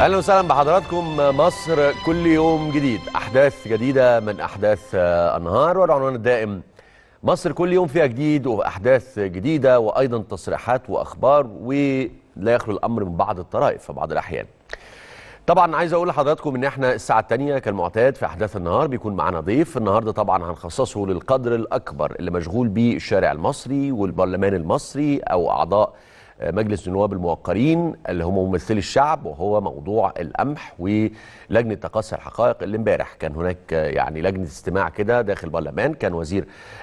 اهلا وسهلا بحضراتكم مصر كل يوم جديد احداث جديده من احداث النهار والعنوان الدائم مصر كل يوم فيها جديد واحداث جديده وايضا تصريحات واخبار ولا يخلو الامر من بعض الطرائف في بعض الاحيان طبعا عايز اقول لحضراتكم ان احنا الساعه الثانيه كالمعتاد في احداث النهار بيكون معانا ضيف النهارده طبعا هنخصصه للقدر الاكبر اللي مشغول بيه الشارع المصري والبرلمان المصري او اعضاء مجلس النواب الموقرين اللي هم ممثلي الشعب وهو موضوع القمح ولجنه تقصي الحقائق اللي امبارح كان هناك يعني لجنه استماع كده داخل البرلمان كان وزير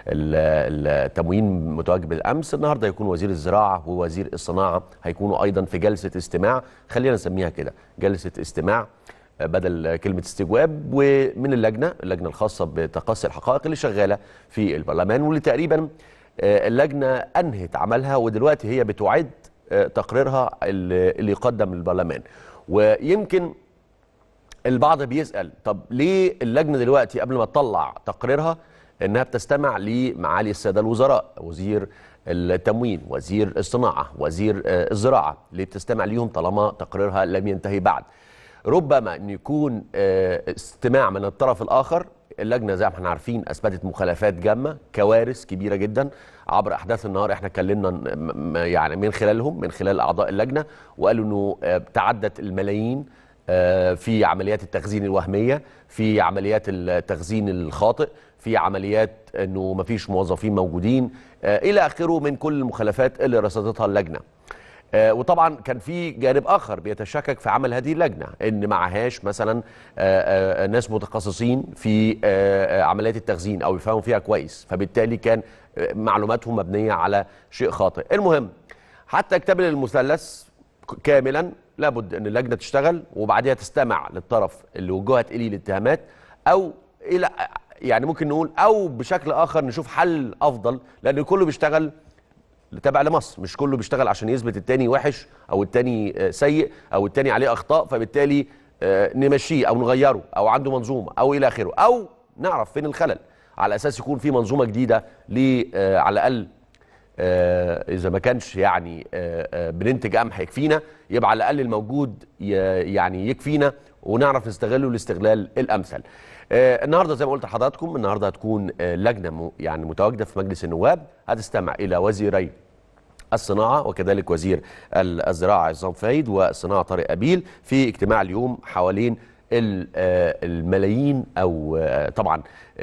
التموين متواجد بالامس النهارده يكون وزير الزراعه ووزير الصناعه هيكونوا ايضا في جلسه استماع خلينا نسميها كده جلسه استماع بدل كلمة استجواب ومن اللجنة اللجنة الخاصة بتقصي الحقائق اللي شغالة في البرلمان واللي تقريبا اللجنة أنهت عملها ودلوقتي هي بتعد تقريرها اللي يقدم للبرلمان ويمكن البعض بيسأل طب ليه اللجنة دلوقتي قبل ما تطلع تقريرها انها بتستمع لمعالي السادة الوزراء وزير التموين وزير الصناعة وزير الزراعة ليه بتستمع ليهم طالما تقريرها لم ينتهي بعد ربما ان يكون استماع من الطرف الاخر اللجنه زي ما احنا عارفين اثبتت مخالفات جامه كوارث كبيره جدا عبر احداث النهار احنا اتكلمنا يعني من خلالهم من خلال اعضاء اللجنه وقالوا انه تعدت الملايين في عمليات التخزين الوهميه في عمليات التخزين الخاطئ في عمليات انه ما فيش موظفين موجودين الى اخره من كل المخالفات اللي رصدتها اللجنه وطبعا كان في جانب اخر بيتشكك في عمل هذه اللجنه ان معهاش مثلا ناس متخصصين في عمليات التخزين او يفهموا فيها كويس فبالتالي كان معلوماتهم مبنيه على شيء خاطئ المهم حتى اكتمل المثلث كاملا لابد ان اللجنه تشتغل وبعدها تستمع للطرف اللي وجهت اليه الاتهامات او الى يعني ممكن نقول او بشكل اخر نشوف حل افضل لان كله بيشتغل تابع لمصر مش كله بيشتغل عشان يثبت التاني وحش او التاني سيء او التاني عليه اخطاء فبالتالي نمشيه او نغيره او عنده منظومه او الى اخره او نعرف فين الخلل على اساس يكون في منظومه جديده ل على الاقل اذا ما كانش يعني بننتج قمح يكفينا يبقى على الاقل الموجود يعني يكفينا ونعرف نستغله الاستغلال الامثل. النهارده زي ما قلت لحضراتكم النهارده هتكون لجنه يعني متواجده في مجلس النواب هتستمع الى وزيري الصناعه وكذلك وزير الزراعه عصام فايد والصناعه طارق ابيل في اجتماع اليوم حوالين الملايين او طبعا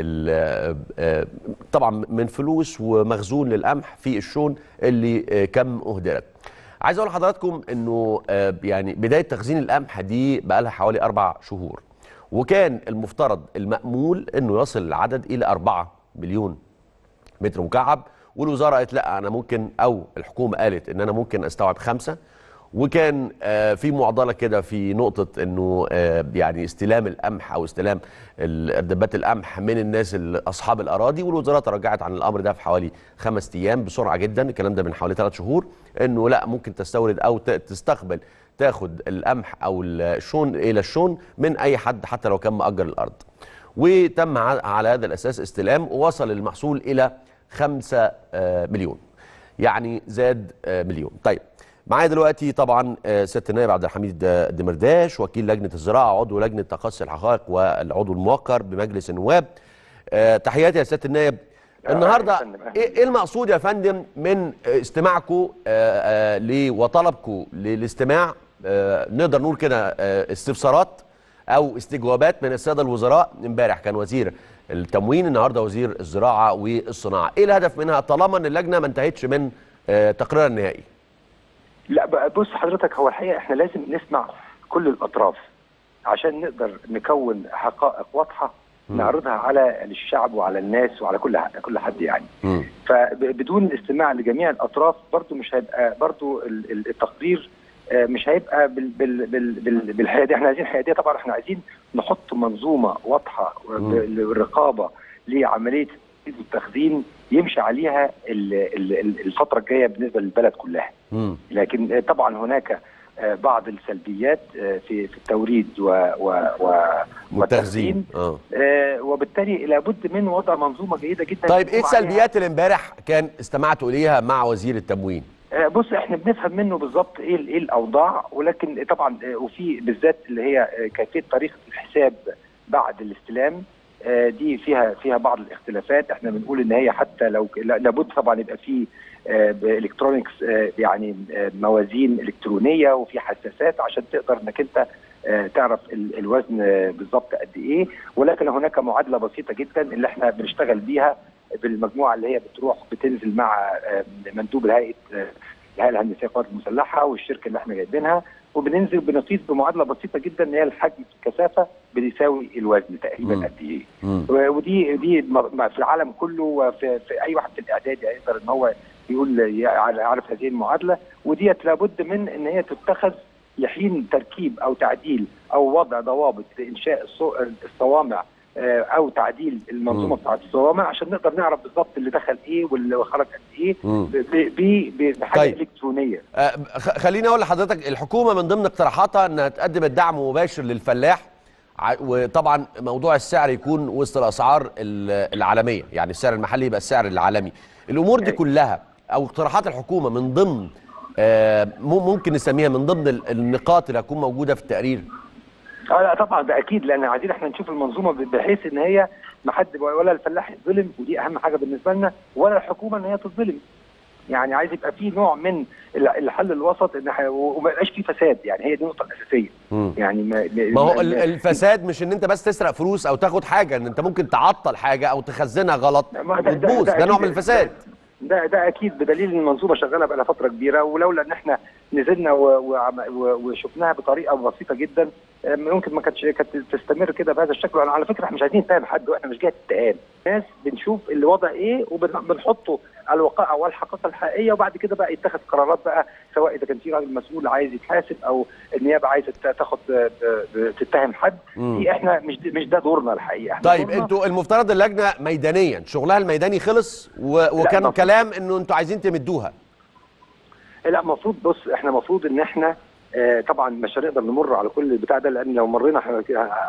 طبعا من فلوس ومخزون للقمح في الشون اللي كم اهدرت. عايز اقول لحضراتكم انه يعني بدايه تخزين القمح دي بقى لها حوالي اربع شهور. وكان المفترض المأمول انه يصل العدد الى 4 مليون متر مكعب والوزاره قالت لا انا ممكن او الحكومه قالت ان انا ممكن استوعب خمسه وكان آه في معضله كده في نقطه انه آه يعني استلام القمح او استلام دبات القمح من الناس اصحاب الاراضي والوزاره تراجعت عن الامر ده في حوالي خمس ايام بسرعه جدا الكلام ده من حوالي ثلاث شهور انه لا ممكن تستورد او تستقبل تاخد القمح او الشون الى الشون من اي حد حتى لو كان مأجر الارض وتم على هذا الاساس استلام ووصل المحصول الى 5 مليون يعني زاد مليون طيب معايا دلوقتي طبعا سياده النائب عبد الحميد الدمرداش وكيل لجنه الزراعه عضو لجنه تقصي الحقائق والعضو الموقر بمجلس النواب تحياتي يا سياده النائب النهارده ايه المقصود يا فندم من استماعكم وطلبكم للاستماع نقدر نقول كده استفسارات او استجوابات من الساده الوزراء امبارح كان وزير التموين النهارده وزير الزراعه والصناعه ايه الهدف منها طالما ان اللجنه ما انتهتش من تقريرها النهائي لا بص حضرتك هو الحقيقه احنا لازم نسمع كل الاطراف عشان نقدر نكون حقائق واضحه نعرضها على الشعب وعلى الناس وعلى كل كل حد يعني م. فبدون الاستماع لجميع الاطراف برضو مش هيبقى برضو التقرير مش هيبقى بال بال بال بال بالحياديه احنا عايزين حياديه طبعا احنا عايزين نحط منظومه واضحه بالرقابه لعمليه التخزين يمشي عليها الفتره الجايه بالنسبه للبلد كلها م. لكن طبعا هناك بعض السلبيات في في التوريد و و و والتخزين آه. آه وبالتالي لابد من وضع منظومه جيده جدا طيب ايه السلبيات اللي امبارح كان استمعتوا اليها مع وزير التموين؟ آه، بص احنا بنفهم منه بالظبط ايه ال- ايه الاوضاع ولكن طبعا آه، وفي بالذات اللي هي آه، كيفيه طريقه الحساب بعد الاستلام آه، دي فيها فيها بعض الاختلافات احنا بنقول ان هي حتى لو ك- لا- لابد طبعا يبقى في الكترونكس يعني آه، موازين الكترونيه وفي حساسات عشان تقدر انك انت آه، تعرف ال- الوزن آه، بالظبط قد ايه ولكن هناك معادله بسيطه جدا اللي احنا بنشتغل بيها بالمجموعه اللي هي بتروح بتنزل مع آه، مندوب الهيئه آه، الهيئه الهندسيه للقوات المسلحه والشركه اللي احنا جايبينها وبننزل بنقيس بمعادله بسيطه جدا ان هي الحجم في الكثافه بيساوي الوزن تقريبا مم. قد ايه مم. و- ودي دي م- في العالم كله وفي في اي واحد في الاعداد يقدر ان هو يقول يع- يعرف هذه المعادله وديت لابد من ان هي تتخذ لحين تركيب او تعديل او وضع ضوابط لانشاء الصو- الصوامع آه، او تعديل المنظومه مم. بتاعت الصوامع عشان نقدر نعرف بالظبط اللي دخل ايه واللي خرج قد ايه مم. ب- ب- ب- بحاجه طيب. الكترونيه آه، خ- خليني اقول لحضرتك الحكومه من ضمن اقتراحاتها انها تقدم الدعم مباشر للفلاح ع- وطبعا موضوع السعر يكون وسط الاسعار ال- العالميه يعني السعر المحلي يبقى السعر العالمي الامور دي أيوة. كلها او اقتراحات الحكومه من ضمن آه، مم- ممكن نسميها من ضمن ال- النقاط اللي هتكون موجوده في التقرير اه لا طبعا ده اكيد لان عايزين احنا نشوف المنظومه بحيث ان هي ما حد ولا الفلاح يتظلم ودي اهم حاجه بالنسبه لنا ولا الحكومه ان هي تتظلم يعني عايز يبقى في نوع من ال- الحل الوسط ان ح- وما يبقاش في فساد يعني هي دي النقطه الاساسيه مم. يعني ما, ما هو ال- الفساد مش ان انت بس تسرق فلوس او تاخد حاجه ان انت ممكن تعطل حاجه او تخزنها غلط ما ده- ده- وتبوظ ده ده نوع أكيد. من الفساد ده ده اكيد بدليل ان المنظومه شغاله بقى لها فتره كبيره ولولا ان احنا نزلنا و- وعم- و- وشفناها بطريقه بسيطه جدا آه، ممكن ما كانتش كانت تستمر كده بهذا الشكل وأنا على فكره احنا مش عايزين نتهم حد واحنا مش جهه اتهام ناس بنشوف الوضع ايه وبنحطه على الوقائع والحقيقه الحقيقيه وبعد كده بقى يتخذ قرارات بقى سواء اذا كان في راجل مسؤول عايز يتحاسب او النيابه عايزه تاخد آه، آه، تتهم حد مم. دي احنا مش مش ده دورنا الحقيقه احنا طيب دورنا انتوا المفترض اللجنه ميدانيا شغلها الميداني خلص و... وكان مفروض. كلام انه انتوا عايزين تمدوها لا المفروض بص احنا المفروض ان احنا آه طبعا مش هنقدر نمر على كل البتاع ده لان لو مرينا ه-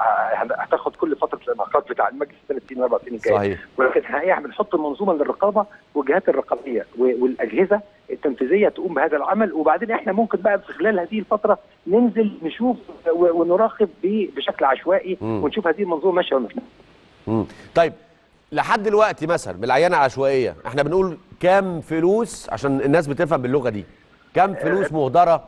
ه- هتاخد كل فتره الانعقاد بتاع المجلس ثلاث سنين اربع سنين جايه صحيح ولكن الحقيقه احنا بنحط المنظومه للرقابه والجهات الرقابيه و- والاجهزه التنفيذيه تقوم بهذا العمل وبعدين احنا ممكن بقى في خلال هذه الفتره ننزل نشوف و- ونراقب ب- بشكل عشوائي مم. ونشوف هذه المنظومه ماشيه ولا مش ماشية. مم. طيب لحد دلوقتي مثلا بالعينه العشوائيه احنا بنقول كام فلوس عشان الناس بتفهم باللغه دي كام فلوس مهدره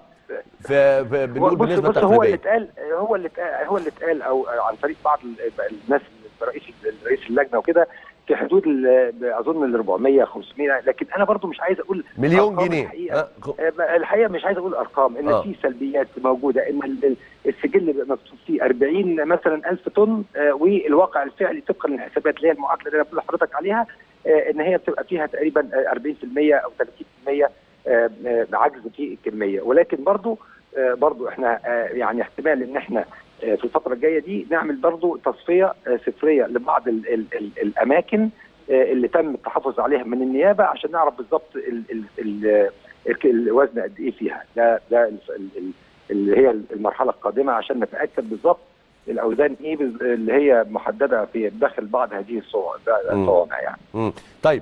في, في بنقول بص بالنسبه بص هو اللي تقريبيه اتقال هو اللي اتقال هو اللي اتقال او عن طريق بعض ال- الناس رئيس رئيس اللجنه وكده في حدود ال- اظن ال 400 500 لكن انا برضو مش عايز اقول مليون أرقام جنيه الحقيقه أه، خ- آه، الحقيقه مش عايز اقول ارقام ان آه. في سلبيات موجوده ان ال- ال- السجل بيبقى مكتوب فيه 40 مثلا الف طن آه، والواقع الفعلي طبقا للحسابات اللي هي المعادله اللي انا بقول لحضرتك عليها آه، ان هي بتبقى فيها تقريبا آه، 40% او 30% آه، آه، عجز في الكميه ولكن برضو آه، برضو احنا آه، يعني احتمال ان احنا آه، في الفتره الجايه دي نعمل برضو تصفيه آه، صفريه لبعض ال ال ال الاماكن آه، اللي تم التحفظ عليها من النيابه عشان نعرف بالظبط ال ال ال ال- الوزن قد ايه فيها ده ده ال- ال- ال- اللي هي المرحله القادمه عشان نتاكد بالظبط الاوزان ايه بز- اللي هي محدده في داخل بعض هذه الصور مم. الصوامع يعني مم. طيب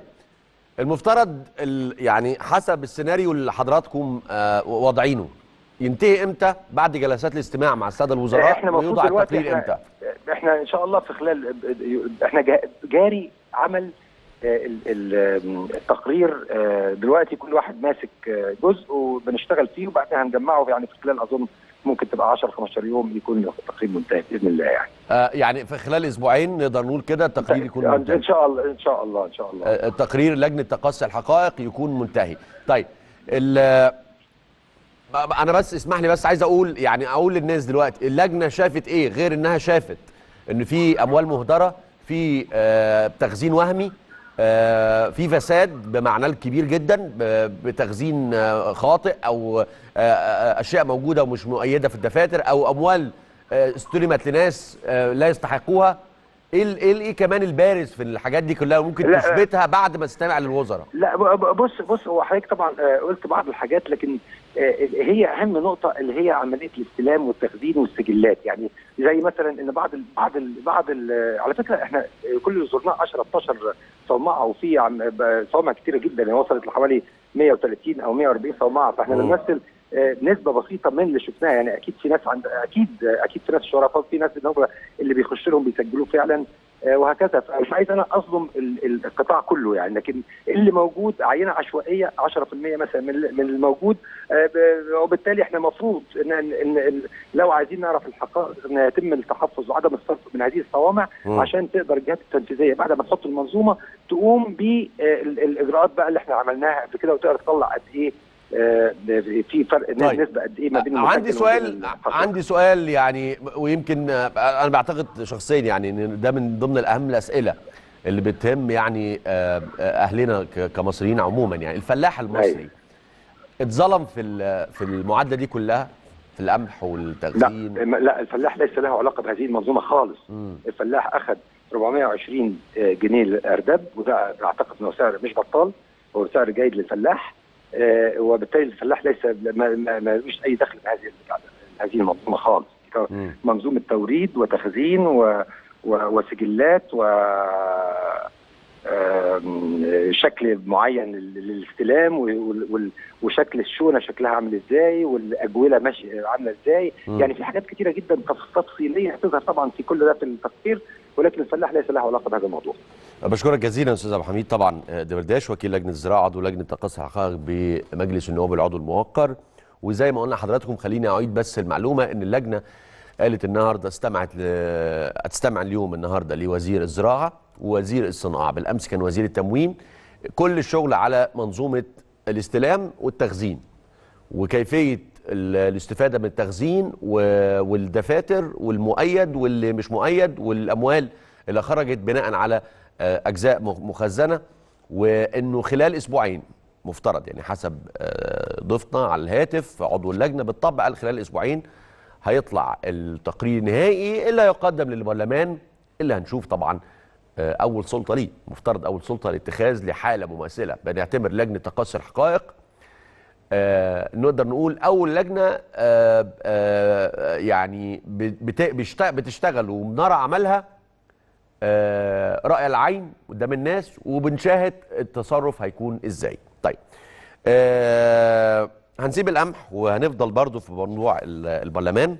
المفترض ال... يعني حسب السيناريو اللي حضراتكم آه واضعينه ينتهي امتى بعد جلسات الاستماع مع الساده الوزراء احنا المفروض ويوضع دلوقتي التقرير احنا امتى احنا ان شاء الله في خلال احنا جا- جاري عمل آه، ال- ال- التقرير آه، دلوقتي كل واحد ماسك آه، جزء وبنشتغل فيه وبعدين هنجمعه يعني في خلال اظن ممكن تبقى 10 15 يوم يكون التقرير منتهي باذن الله يعني آه يعني في خلال اسبوعين نقدر نقول كده التقرير يكون ان منتهي شاء الله ان شاء الله ان شاء الله آه، التقرير لجنه تقصي الحقائق يكون منتهي طيب ال انا بس اسمح لي بس عايز اقول يعني اقول للناس دلوقتي اللجنه شافت ايه غير انها شافت ان في اموال مهدره في آه، تخزين وهمي آه، في فساد بمعناه الكبير جدا ب- بتخزين آه، خاطئ او آه، آه، اشياء موجوده ومش مؤيده في الدفاتر او اموال آه، استلمت لناس آه، لا يستحقوها ايه ال- ايه ايه كمان البارز في الحاجات دي كلها ممكن لا، تثبتها بعد ما تستمع للوزراء لا ب- ب- بص بص هو حضرتك طبعا آه، قلت بعض الحاجات لكن آه، هي اهم نقطه اللي هي عمليه الاستلام والتخزين والسجلات يعني زي مثلا ان بعض ال بعض ال بعض ال على فكره احنا آه، كل اللي زرناه 10 12 صومعه وفي عم ب- صوامع كتيره جدا يعني وصلت لحوالي 130 او 140 صومعه فاحنا مم. بنمثل آه، نسبه بسيطه من اللي شفناها يعني اكيد في ناس عند اكيد اكيد في ناس شرفاء في ناس اللي هم اللي بيخش لهم بيسجلوه فعلا آه، وهكذا فمش عايز انا اظلم ال- ال- القطاع كله يعني لكن اللي موجود عينه عشوائيه 10% مثلا من ال- من الموجود آه، ب- وبالتالي احنا المفروض ان إن- إن إن لو عايزين نعرف الحقائق ان يتم التحفظ وعدم الصرف من هذه الصوامع مم. عشان تقدر الجهات التنفيذيه بعد ما تحط المنظومه تقوم بالاجراءات بقى اللي احنا عملناها قبل كده وتقدر تطلع قد ايه آه، في فرق طيب. نسبه قد ايه ما بين عندي المسجل وما بين سؤال المحقق. عندي سؤال يعني ويمكن آه، انا بعتقد شخصيا يعني ان ده من ضمن الاهم الاسئله اللي بتهم يعني آه، آه، اهلنا ك- كمصريين عموما يعني الفلاح المصري أيوة. اتظلم في ال- في المعادله دي كلها في القمح لا والتخزين ما- لا الفلاح ليس له علاقه بهذه المنظومه خالص مم. الفلاح اخذ 420 جنيه للارداب وده اعتقد انه سعر مش بطال هو سعر جيد للفلاح آه، وبالتالي الفلاح ليس ما ما- ما لوش اي دخل بهذه البتاع ده، هذه المنظومه خالص مم. منظومه توريد وتخزين و و وسجلات و آم، شكل معين لل- للاستلام وال- وال- وشكل الشونه شكلها عامل ازاي والاجوله ماشيه عامله ازاي مم. يعني في حاجات كتيره جدا تف- تفصيليه تظهر طبعا في كل ده في التقرير ولكن الفلاح ليس له علاقه بهذا الموضوع بشكرك جزيلا استاذ ابو حميد طبعا آه، دمرداش وكيل لجنه الزراعه عضو لجنه تقصي الحقائق بمجلس النواب العضو الموقر وزي ما قلنا لحضراتكم خليني اعيد بس المعلومه ان اللجنه قالت النهارده استمعت ل... هتستمع اليوم النهارده لوزير الزراعه ووزير الصناعه بالامس كان وزير التموين كل الشغل على منظومه الاستلام والتخزين وكيفيه ال- الاستفاده من التخزين و- والدفاتر والمؤيد واللي مش مؤيد والاموال اللي خرجت بناء على آه، اجزاء مخ- مخزنه وانه خلال اسبوعين مفترض يعني حسب آه، ضيفنا على الهاتف عضو اللجنه بالطبع قال خلال اسبوعين هيطلع التقرير النهائي اللي هيقدم للبرلمان اللي هنشوف طبعا آه، اول سلطه ليه مفترض اول سلطه لاتخاذ لحاله مماثله بنعتبر لجنه تقصي الحقائق آه نقدر نقول اول لجنه آه آه يعني بت- بيشت- بتشتغل وبنرى عملها آه راي العين قدام الناس وبنشاهد التصرف هيكون ازاي طيب آه هنسيب القمح وهنفضل برضو في موضوع ال- البرلمان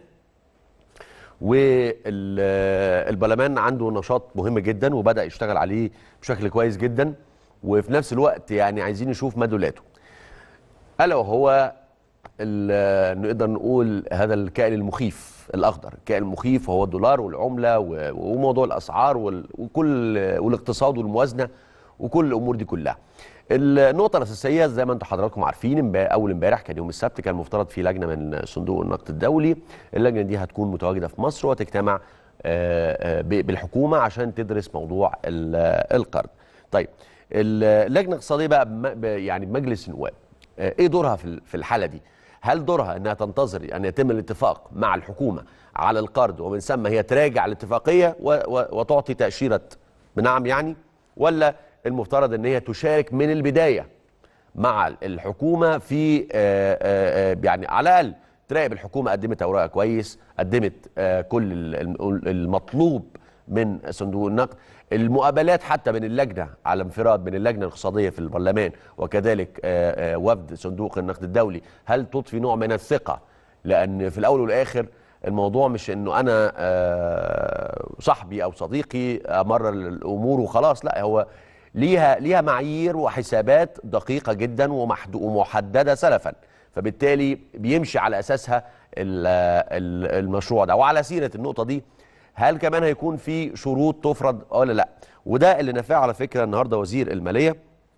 والبرلمان عنده نشاط مهم جدا وبدا يشتغل عليه بشكل كويس جدا وفي نفس الوقت يعني عايزين نشوف مدلولاته الا وهو ال- نقدر نقول هذا الكائن المخيف الاخضر الكائن المخيف وهو الدولار والعمله و- وموضوع الاسعار وال- وكل والاقتصاد والموازنه وكل الامور دي كلها النقطه الاساسيه زي ما انتم حضراتكم عارفين امبا- اول امبارح كان يوم السبت كان المفترض في لجنه من صندوق النقد الدولي اللجنه دي هتكون متواجده في مصر وتجتمع آه، آه، ب- بالحكومه عشان تدرس موضوع ال- القرض طيب اللجنه الاقتصاديه بقى بم- ب- يعني بمجلس النواب آه، ايه دورها في ال- في الحاله دي هل دورها انها تنتظر ان يتم الاتفاق مع الحكومه على القرض ومن ثم هي تراجع الاتفاقيه و- و- وتعطي تاشيره بنعم يعني ولا المفترض ان هي تشارك من البدايه مع الحكومه في آه، آه، آه، يعني على الاقل تراقب الحكومه قدمت اوراقها كويس قدمت آه، كل ال- ال- المطلوب من صندوق النقد المقابلات حتى من اللجنه على انفراد من اللجنه الاقتصاديه في البرلمان وكذلك آه، آه، وفد صندوق النقد الدولي هل تضفي نوع من الثقه لان في الاول والاخر الموضوع مش انه انا آه، صاحبي او صديقي امر الامور وخلاص لا هو ليها ليها معايير وحسابات دقيقه جدا ومحد- ومحدده سلفا فبالتالي بيمشي على اساسها ال- ال- المشروع ده وعلى سيره النقطه دي هل كمان هيكون في شروط تفرض ولا لا وده اللي نفاه على فكره النهارده وزير الماليه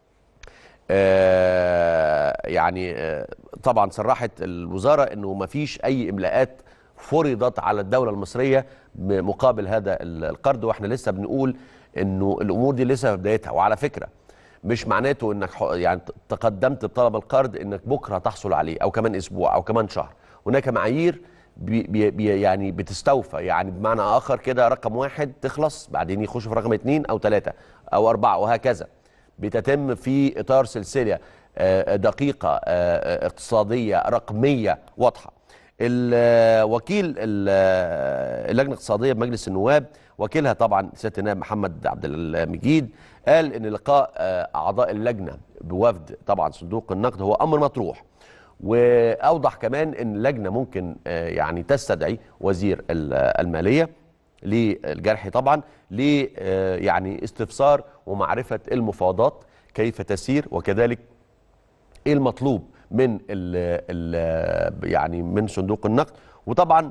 آه، يعني آه، طبعا صرحت الوزاره انه ما فيش اي املاءات فرضت على الدوله المصريه مقابل هذا القرض واحنا لسه بنقول انه الامور دي لسه في بدايتها وعلى فكره مش معناته انك ح- يعني تقدمت بطلب القرض انك بكره تحصل عليه او كمان اسبوع او كمان شهر هناك معايير بي بي بي يعني بتستوفى يعني بمعنى اخر كده رقم واحد تخلص بعدين يخش في رقم اثنين او ثلاثه او اربعه وهكذا بتتم في اطار سلسله آه، دقيقه آه، آه، اقتصاديه رقميه واضحه الوكيل اللجنه الاقتصاديه بمجلس النواب وكيلها طبعا سياده النائب محمد عبد المجيد قال ان لقاء آه، اعضاء اللجنه بوفد طبعا صندوق النقد هو امر مطروح واوضح كمان ان اللجنه ممكن آه، يعني تستدعي وزير ال- الماليه للجرح طبعا ل آه، يعني استفسار ومعرفه المفاوضات كيف تسير وكذلك ايه المطلوب من ال ال يعني من صندوق النقد وطبعا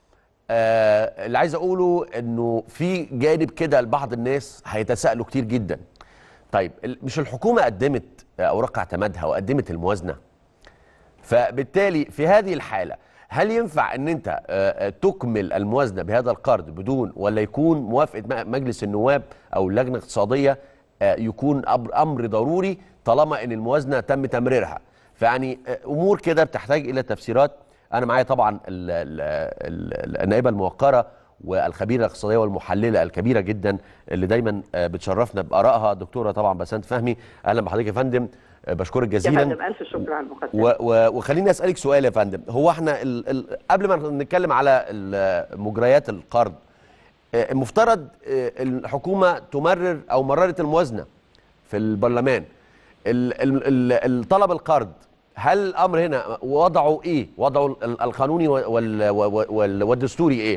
آه اللي عايز اقوله انه في جانب كده لبعض الناس هيتساءلوا كتير جدا طيب ال- مش الحكومه قدمت اوراق اعتمادها وقدمت الموازنه فبالتالي في هذه الحاله هل ينفع ان انت آه، آه، تكمل الموازنه بهذا القرض بدون ولا يكون موافقه م- مجلس النواب او اللجنه الاقتصاديه آه، يكون أمر- امر ضروري طالما ان الموازنه تم تمريرها فيعني آه، امور كده بتحتاج الى تفسيرات انا معايا طبعا ال- ال- ال- النائبه الموقره والخبيره الاقتصاديه والمحلله الكبيره جدا اللي دايما آه، بتشرفنا بارائها دكتوره طبعا بسنت فهمي اهلا بحضرتك يا فندم آه، بشكرك يا جزيلا فندم الف شكر على المقدمه و و وخليني اسالك سؤال يا فندم هو احنا ال ال قبل ما نتكلم على ال- مجريات القرض آه، المفترض آه، الحكومه تمرر او مررت الموازنه في البرلمان ال- ال- ال- الطلب القرض هل الامر هنا وضعه ايه وضعه ال- القانوني وال وال وال والدستوري ايه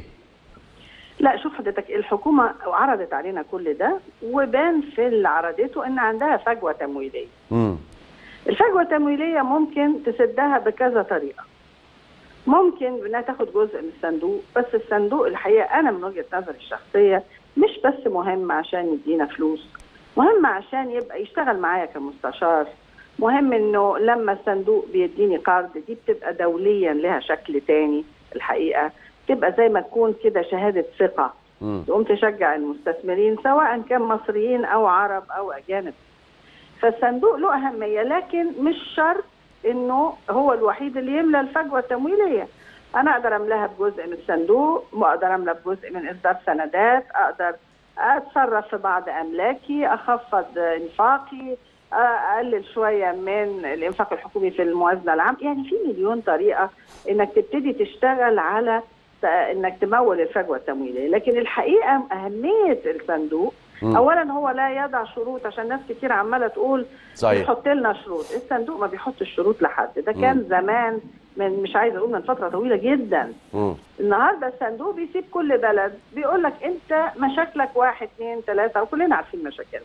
لا شوف حضرتك الحكومه عرضت علينا كل ده وبان في اللي عرضته ان عندها فجوه تمويليه امم الفجوه التمويليه ممكن تسدها بكذا طريقه ممكن انها تاخد جزء من الصندوق بس الصندوق الحقيقه انا من وجهه نظري الشخصيه مش بس مهم عشان يدينا فلوس مهم عشان يبقى يشتغل معايا كمستشار مهم انه لما الصندوق بيديني قرض دي بتبقى دوليا لها شكل تاني الحقيقه تبقى زي ما تكون كده شهاده ثقه امم تقوم تشجع المستثمرين سواء كان مصريين او عرب او اجانب فالصندوق له اهميه لكن مش شرط انه هو الوحيد اللي يملى الفجوه التمويليه انا اقدر املاها بجزء من الصندوق واقدر املى بجزء من اصدار سندات اقدر اتصرف في بعض املاكي اخفض انفاقي اقلل شويه من الانفاق الحكومي في الموازنه العامه يعني في مليون طريقه انك تبتدي تشتغل على ت- انك تمول الفجوه التمويليه لكن الحقيقه اهميه الصندوق مم. اولا هو لا يضع شروط عشان ناس كتير عماله تقول صحيح بيحط لنا شروط الصندوق ما بيحطش شروط لحد ده كان زمان من مش عايزه اقول من فتره طويله جدا امم النهارده الصندوق بيسيب كل بلد بيقول لك انت مشاكلك واحد اثنين ثلاثه وكلنا عارفين مشاكلنا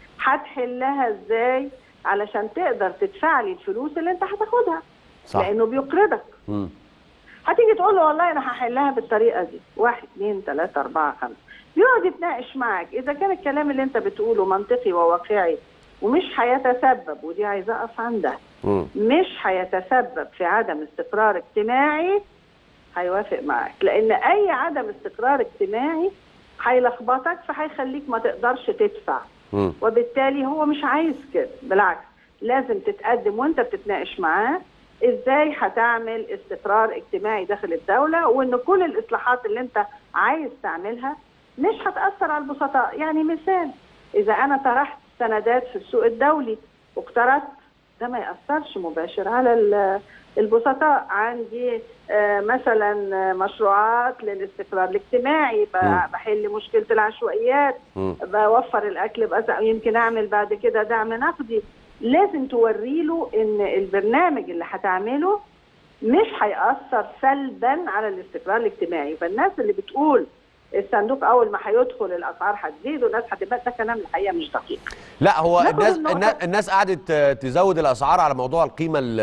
هتحلها ازاي علشان تقدر تدفع لي الفلوس اللي انت هتاخدها صح لانه بيقرضك امم هتيجي تقول له والله انا هحلها بالطريقه دي واحد اثنين ثلاثه اربعه خمسه يقعد يتناقش معك اذا كان الكلام اللي انت بتقوله منطقي وواقعي ومش هيتسبب ودي عايزه اقف عندها امم مش هيتسبب في عدم استقرار اجتماعي هيوافق معاك لان اي عدم استقرار اجتماعي هيلخبطك فهيخليك ما تقدرش تدفع امم وبالتالي هو مش عايز كده بالعكس لازم تتقدم وانت بتتناقش معاه ازاي هتعمل استقرار اجتماعي داخل الدوله وان كل الاصلاحات اللي انت عايز تعملها مش هتاثر على البسطاء يعني مثال اذا انا طرحت سندات في السوق الدولي واقترضت ده ما ياثرش مباشر على ال- البسطاء عندي آه، مثلا آه، مشروعات للاستقرار الاجتماعي ب- مم. بحل مشكله العشوائيات امم بوفر الاكل بأس- يمكن اعمل بعد كده دعم نقدي لازم توري له ان البرنامج اللي هتعمله مش هيأثر سلبا على الاستقرار الاجتماعي فالناس اللي بتقول الصندوق اول ما هيدخل الاسعار هتزيد والناس هتبقى ده كلام الحقيقه مش دقيق لا هو ناخد الناس النقطة. الناس, الناس قعدت آه، تزود الاسعار على موضوع القيمه ال-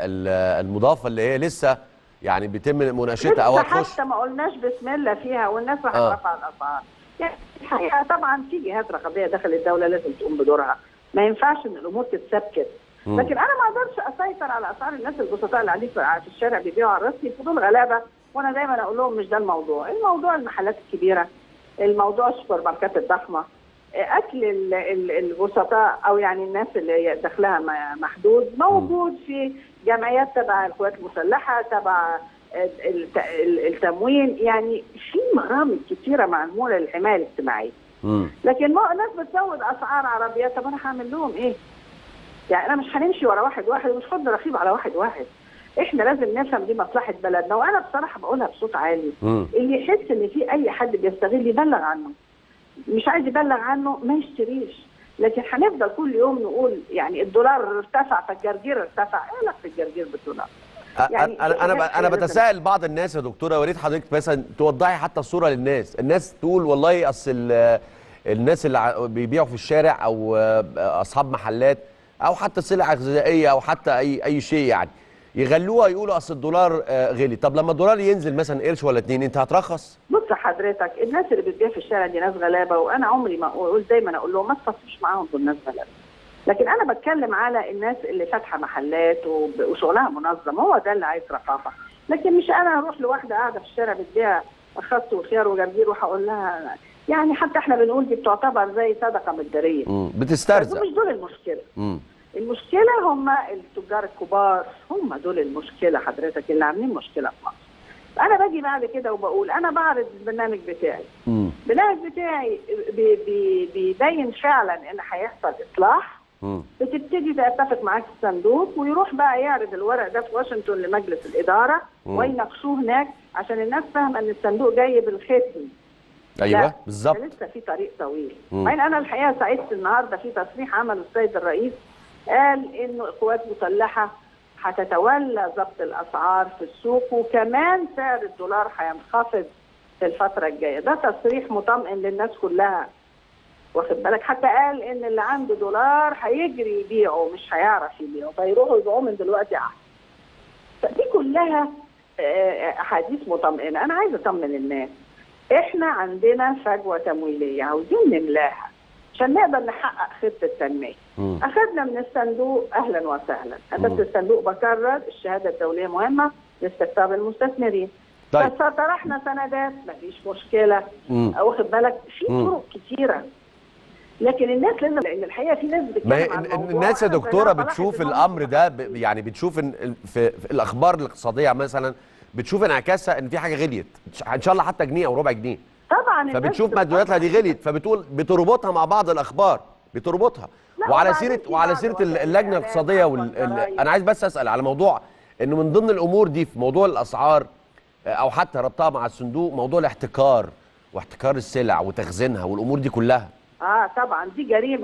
ال- المضافه اللي هي لسه يعني بيتم مناقشتها او لسه هتخش حتى ما قلناش بسم الله فيها والناس راح آه. ترفع الاسعار يعني الحقيقه طبعا في جهات رقابيه داخل الدوله لازم تقوم بدورها ما ينفعش ان الامور تتساب كده مم. لكن انا ما اقدرش اسيطر على اسعار الناس البسطاء اللي قاعدين في في الشارع بيبيعوا على الرصيف ودول غلابه وانا دايما اقول لهم مش ده الموضوع، الموضوع المحلات الكبيره، الموضوع السوبر ماركات الضخمه، اكل ال- ال- البسطاء او يعني الناس اللي دخلها م- محدود موجود في جمعيات تبع القوات المسلحه تبع الت- ال- التموين يعني في برامج كثيره معموله للحمايه الاجتماعيه مم. لكن ما الناس بتزود اسعار عربيات طب انا هعمل لهم ايه؟ يعني انا مش هنمشي ورا واحد واحد ومش هحط رقيب على واحد واحد احنا لازم نفهم دي مصلحه بلدنا وانا بصراحه بقولها بصوت عالي مم. اللي يحس ان في اي حد بيستغل يبلغ عنه مش عايز يبلغ عنه ما يشتريش لكن هنفضل كل يوم نقول يعني الدولار ارتفع فالجرجير ارتفع ايه علاقه الجرجير بالدولار؟ يعني انا انا انا, أنا بتساءل بعض الناس يا دكتوره يا ريت حضرتك مثلا توضحي حتى الصوره للناس الناس تقول والله اصل ال- الناس اللي ع- بيبيعوا في الشارع او آه، اصحاب محلات او حتى سلع غذائيه او حتى اي اي شيء يعني يغلوها يقولوا اصل الدولار آه، غلي طب لما الدولار ينزل مثلا قرش ولا اتنين انت هترخص بص حضرتك الناس اللي بتبيع في الشارع دي ناس غلابه وانا عمري ما اقول دايما اقول لهم ما تصفوش معاهم دول ناس غلابه لكن انا بتكلم على الناس اللي فاتحه محلات وب- وشغلها منظم هو ده اللي عايز رقابه لكن مش انا اروح لواحده قاعده في الشارع بتبيع خس وخيار وجرجير وهقول لها يعني حتى احنا بنقول دي بتعتبر زي صدقه مداريه مم. بس بتسترزق مش دول المشكله مم. المشكله هم التجار الكبار هم دول المشكله حضرتك اللي عاملين مشكله في مصر انا باجي بعد كده وبقول انا بعرض البرنامج بتاعي مم. البرنامج بتاعي بي بي بيبين فعلا ان هيحصل اصلاح مم. بتبتدي تتفق معاك الصندوق ويروح بقى يعرض الورق ده في واشنطن لمجلس الاداره مم. ويناقشوه هناك عشان الناس فاهمه ان الصندوق جاي بالختم ايوه لا، بالظبط ده لسه في طريق طويل مم. بعدين انا الحقيقه سعدت النهارده في تصريح عمله السيد الرئيس قال انه القوات المسلحه هتتولى ضبط الاسعار في السوق وكمان سعر الدولار هينخفض في الفتره الجايه ده تصريح مطمئن للناس كلها واخد بالك حتى قال ان اللي عنده دولار هيجري يبيعه مش هيعرف يبيعه فيروحوا يبيعوه من دلوقتي احسن فدي كلها آه، احاديث مطمئنه انا عايزه اطمن الناس احنا عندنا فجوه تمويليه عاوزين نملاها عشان نقدر نحقق خطه تنميه مم. اخذنا من الصندوق اهلا وسهلا مم. بس الصندوق بكرر الشهاده الدوليه مهمه لاستقطاب المستثمرين طيب. بس طرحنا سندات مفيش مشكله مم. واخد بالك في مم. طرق كتيره لكن الناس لازم لان الحقيقه في ناس ما هي بتتكلم عن ال- الموضوع الناس يا وإحنا دكتوره زينا طلعت بتشوف إن هم الامر ده ب- يعني بتشوف ان ال- في, في الاخبار الاقتصاديه مثلا بتشوف انعكاسها ان في حاجه غليت ان شاء الله حتى جنيه او ربع جنيه طبعا الناس فبتشوف مديوناتها دي غليت فبتقول بتربطها مع بعض الاخبار بتربطها لا، وعلى وبعدين سيره في وعلى بعض سيره ال- وسائل اللجنه الإعلام الاقتصاديه أو وال... ال- الجرايد. انا عايز بس اسال على موضوع انه من ضمن الامور دي في موضوع الاسعار آه، او حتى ربطها مع الصندوق موضوع الاحتكار واحتكار السلع وتخزينها والامور دي كلها اه طبعا دي جريمه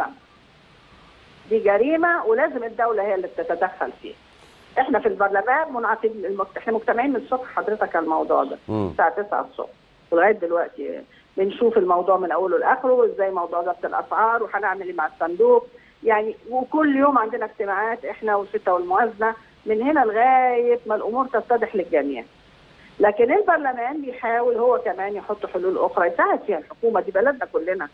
دي جريمه ولازم الدوله هي اللي بتتدخل فيها احنا في البرلمان منعقد المجت... احنا مجتمعين من الصبح حضرتك على الموضوع ده مم. الساعه 9 الصبح ولغايه دلوقتي بنشوف الموضوع من اوله لاخره وازاي موضوع ضبط الاسعار وهنعمل ايه مع الصندوق يعني وكل يوم عندنا اجتماعات احنا والسته والموازنه من هنا لغايه ما الامور تتضح للجميع لكن البرلمان بيحاول هو كمان يحط حلول اخرى يساعد فيها الحكومه دي بلدنا كلنا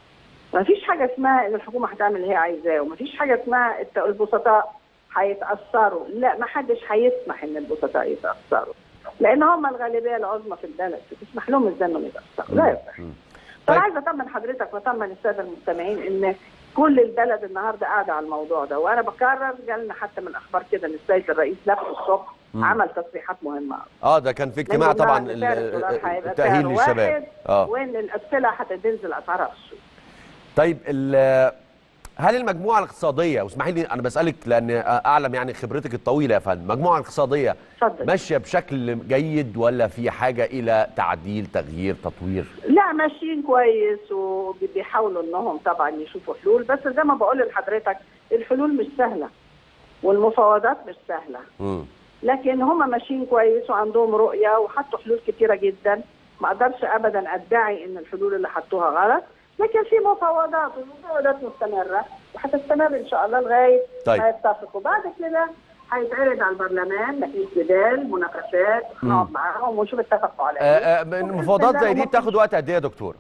ما فيش حاجه اسمها ان الحكومه هتعمل اللي هي عايزاه وما فيش حاجه اسمها الت- البسطاء هيتاثروا لا ما حدش هيسمح ان البسطاء يتاثروا لان هم الغالبيه العظمى في البلد تسمح لهم ازاي انهم يتاثروا لا يصح مم. فانا طيب. عايزه اطمن حضرتك واطمن الساده المستمعين ان كل البلد النهارده قاعده على الموضوع ده وانا بكرر جالنا حتى من اخبار كده ان السيد الرئيس نفسه الصبح مم. عمل تصريحات مهمه اه ده كان في اجتماع لأن طبعا النهاردة ال- سعر الدولار ال- هيبقى التاهيل سعر للشباب واحد اه وان السلع هتنزل اسعارها في السوق طيب ال- هل المجموعه الاقتصاديه واسمحي لي انا بسالك لان اعلم يعني خبرتك الطويله يا فندم المجموعه الاقتصاديه اتفضل ماشيه بشكل جيد ولا في حاجه الى تعديل تغيير تطوير لا ماشيين كويس وبيحاولوا انهم طبعا يشوفوا حلول بس زي ما بقول لحضرتك الحلول مش سهله والمفاوضات مش سهله مم. لكن هم ماشيين كويس وعندهم رؤيه وحطوا حلول كتيره جدا ما اقدرش ابدا ادعي ان الحلول اللي حطوها غلط لكن في مفاوضات والمفاوضات مستمره وهتستمر ان شاء الله لغايه طيب. ما يتفقوا بعد كده هيتعرض على البرلمان مفيش جدال مناقشات نقعد معاهم ونشوف اتفقوا على آه، ايه آه، المفاوضات زي دي بتاخد وقت قد ايه يا دكتور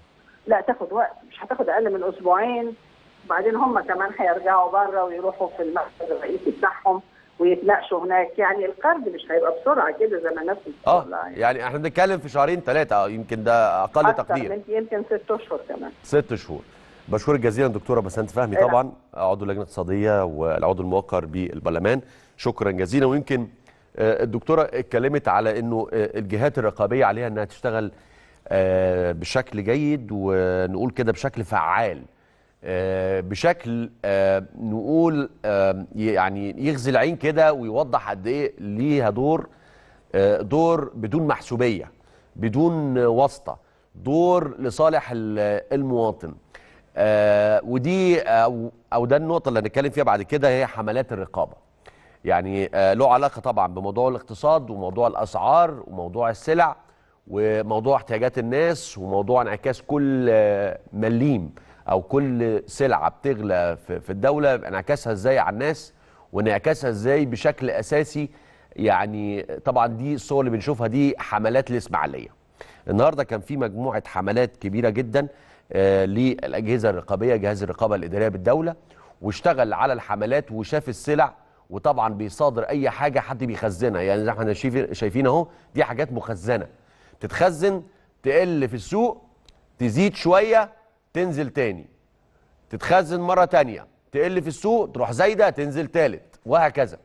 لا تاخد وقت مش هتاخد اقل من اسبوعين وبعدين هم كمان هيرجعوا بره ويروحوا في المكتب الرئيسي بتاعهم ويتناقشوا هناك يعني القرض مش هيبقى بسرعه كده زي ما الناس اه بتقول يعني يعني احنا بنتكلم في شهرين ثلاثه يمكن ده اقل أكتر تقدير من يمكن ست اشهر كمان ست شهور بشكرك جزيلا دكتوره بسنت فهمي إيه. طبعا عضو اللجنه الاقتصاديه والعضو الموقر بالبرلمان شكرا جزيلا ويمكن آه، الدكتوره اتكلمت على انه آه، الجهات الرقابيه عليها انها تشتغل آه، بشكل جيد ونقول كده بشكل فعال آه، بشكل آه، نقول آه، يعني يغزي العين كده ويوضح قد ايه ليها دور آه، دور بدون محسوبيه بدون واسطه دور لصالح ال- المواطن آه ودي او او ده النقطه اللي هنتكلم فيها بعد كده هي حملات الرقابه يعني آه له علاقه طبعا بموضوع الاقتصاد وموضوع الاسعار وموضوع السلع وموضوع احتياجات الناس وموضوع انعكاس كل آه، مليم او كل سلعه بتغلى في في الدوله انعكاسها ازاي على الناس وانعكاسها ازاي بشكل اساسي يعني طبعا دي الصور اللي بنشوفها دي حملات الاسماعيليه النهارده كان في مجموعه حملات كبيره جدا آه، للاجهزه الرقابيه جهاز الرقابه الاداريه بالدوله واشتغل على الحملات وشاف السلع وطبعا بيصادر اي حاجه حد بيخزنها يعني زي ما احنا شايفين شايفين اهو دي حاجات مخزنه تتخزن تقل في السوق تزيد شويه تنزل تاني تتخزن مره تانية تقل في السوق تروح زايده تنزل تالت وهكذا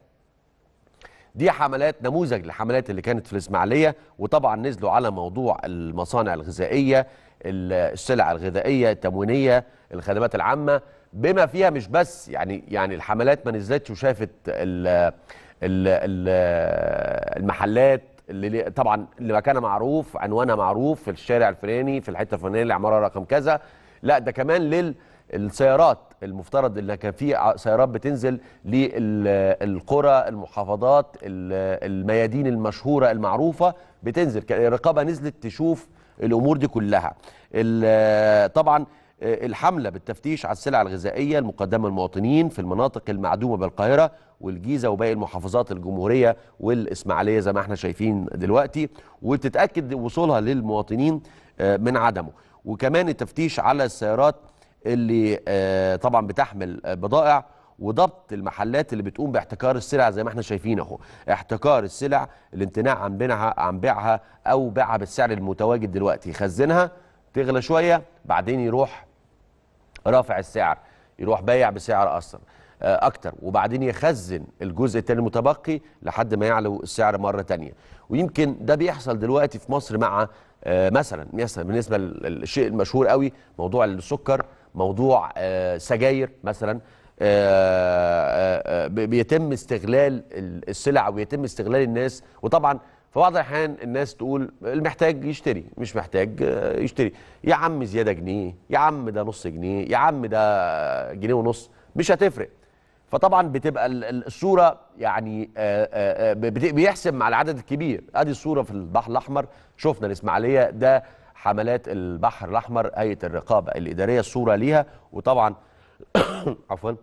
دي حملات نموذج للحملات اللي كانت في الاسماعيليه وطبعا نزلوا على موضوع المصانع الغذائيه ال- السلع الغذائيه التموينيه الخدمات العامه بما فيها مش بس يعني يعني الحملات ما نزلتش وشافت ال ال ال المحلات اللي لي- طبعا اللي مكانها معروف عنوانها معروف في الشارع الفلاني في الحته الفلانيه العماره رقم كذا لا ده كمان لل السيارات المفترض ان كان في ع- سيارات بتنزل للقرى المحافظات ال- الميادين المشهوره المعروفه بتنزل ك- الرقابه نزلت تشوف الامور دي كلها ال- طبعا آه، الحمله بالتفتيش على السلع الغذائيه المقدمه للمواطنين في المناطق المعدومه بالقاهره والجيزه وباقي المحافظات الجمهوريه والاسماعيليه زي ما احنا شايفين دلوقتي وتتاكد وصولها للمواطنين آه، من عدمه وكمان التفتيش على السيارات اللي آه، طبعا بتحمل آه، بضائع وضبط المحلات اللي بتقوم باحتكار السلع زي ما احنا شايفين اهو احتكار السلع الامتناع عن بيعها عن بيعها او بيعها بالسعر المتواجد دلوقتي يخزنها تغلى شويه بعدين يروح رافع السعر يروح بايع بسعر اصلا آه، اكتر وبعدين يخزن الجزء التاني المتبقي لحد ما يعلو السعر مره تانية ويمكن ده بيحصل دلوقتي في مصر مع آه، مثلا مثلا بالنسبه للشيء المشهور قوي موضوع السكر موضوع آه، سجاير مثلا آه، آه، آه، بي- بيتم استغلال ال- السلع ويتم استغلال الناس وطبعا في بعض الاحيان الناس تقول المحتاج يشتري مش محتاج آه، يشتري يا عم زياده جنيه يا عم ده نص جنيه يا عم ده جنيه ونص مش هتفرق فطبعا بتبقى ال- ال- الصوره يعني آه، آه، آه، بت- بيحسب مع العدد الكبير ادي الصوره في البحر الاحمر شفنا الاسماعيليه ده حملات البحر الاحمر هيئه الرقابه الاداريه الصوره ليها وطبعا عفوا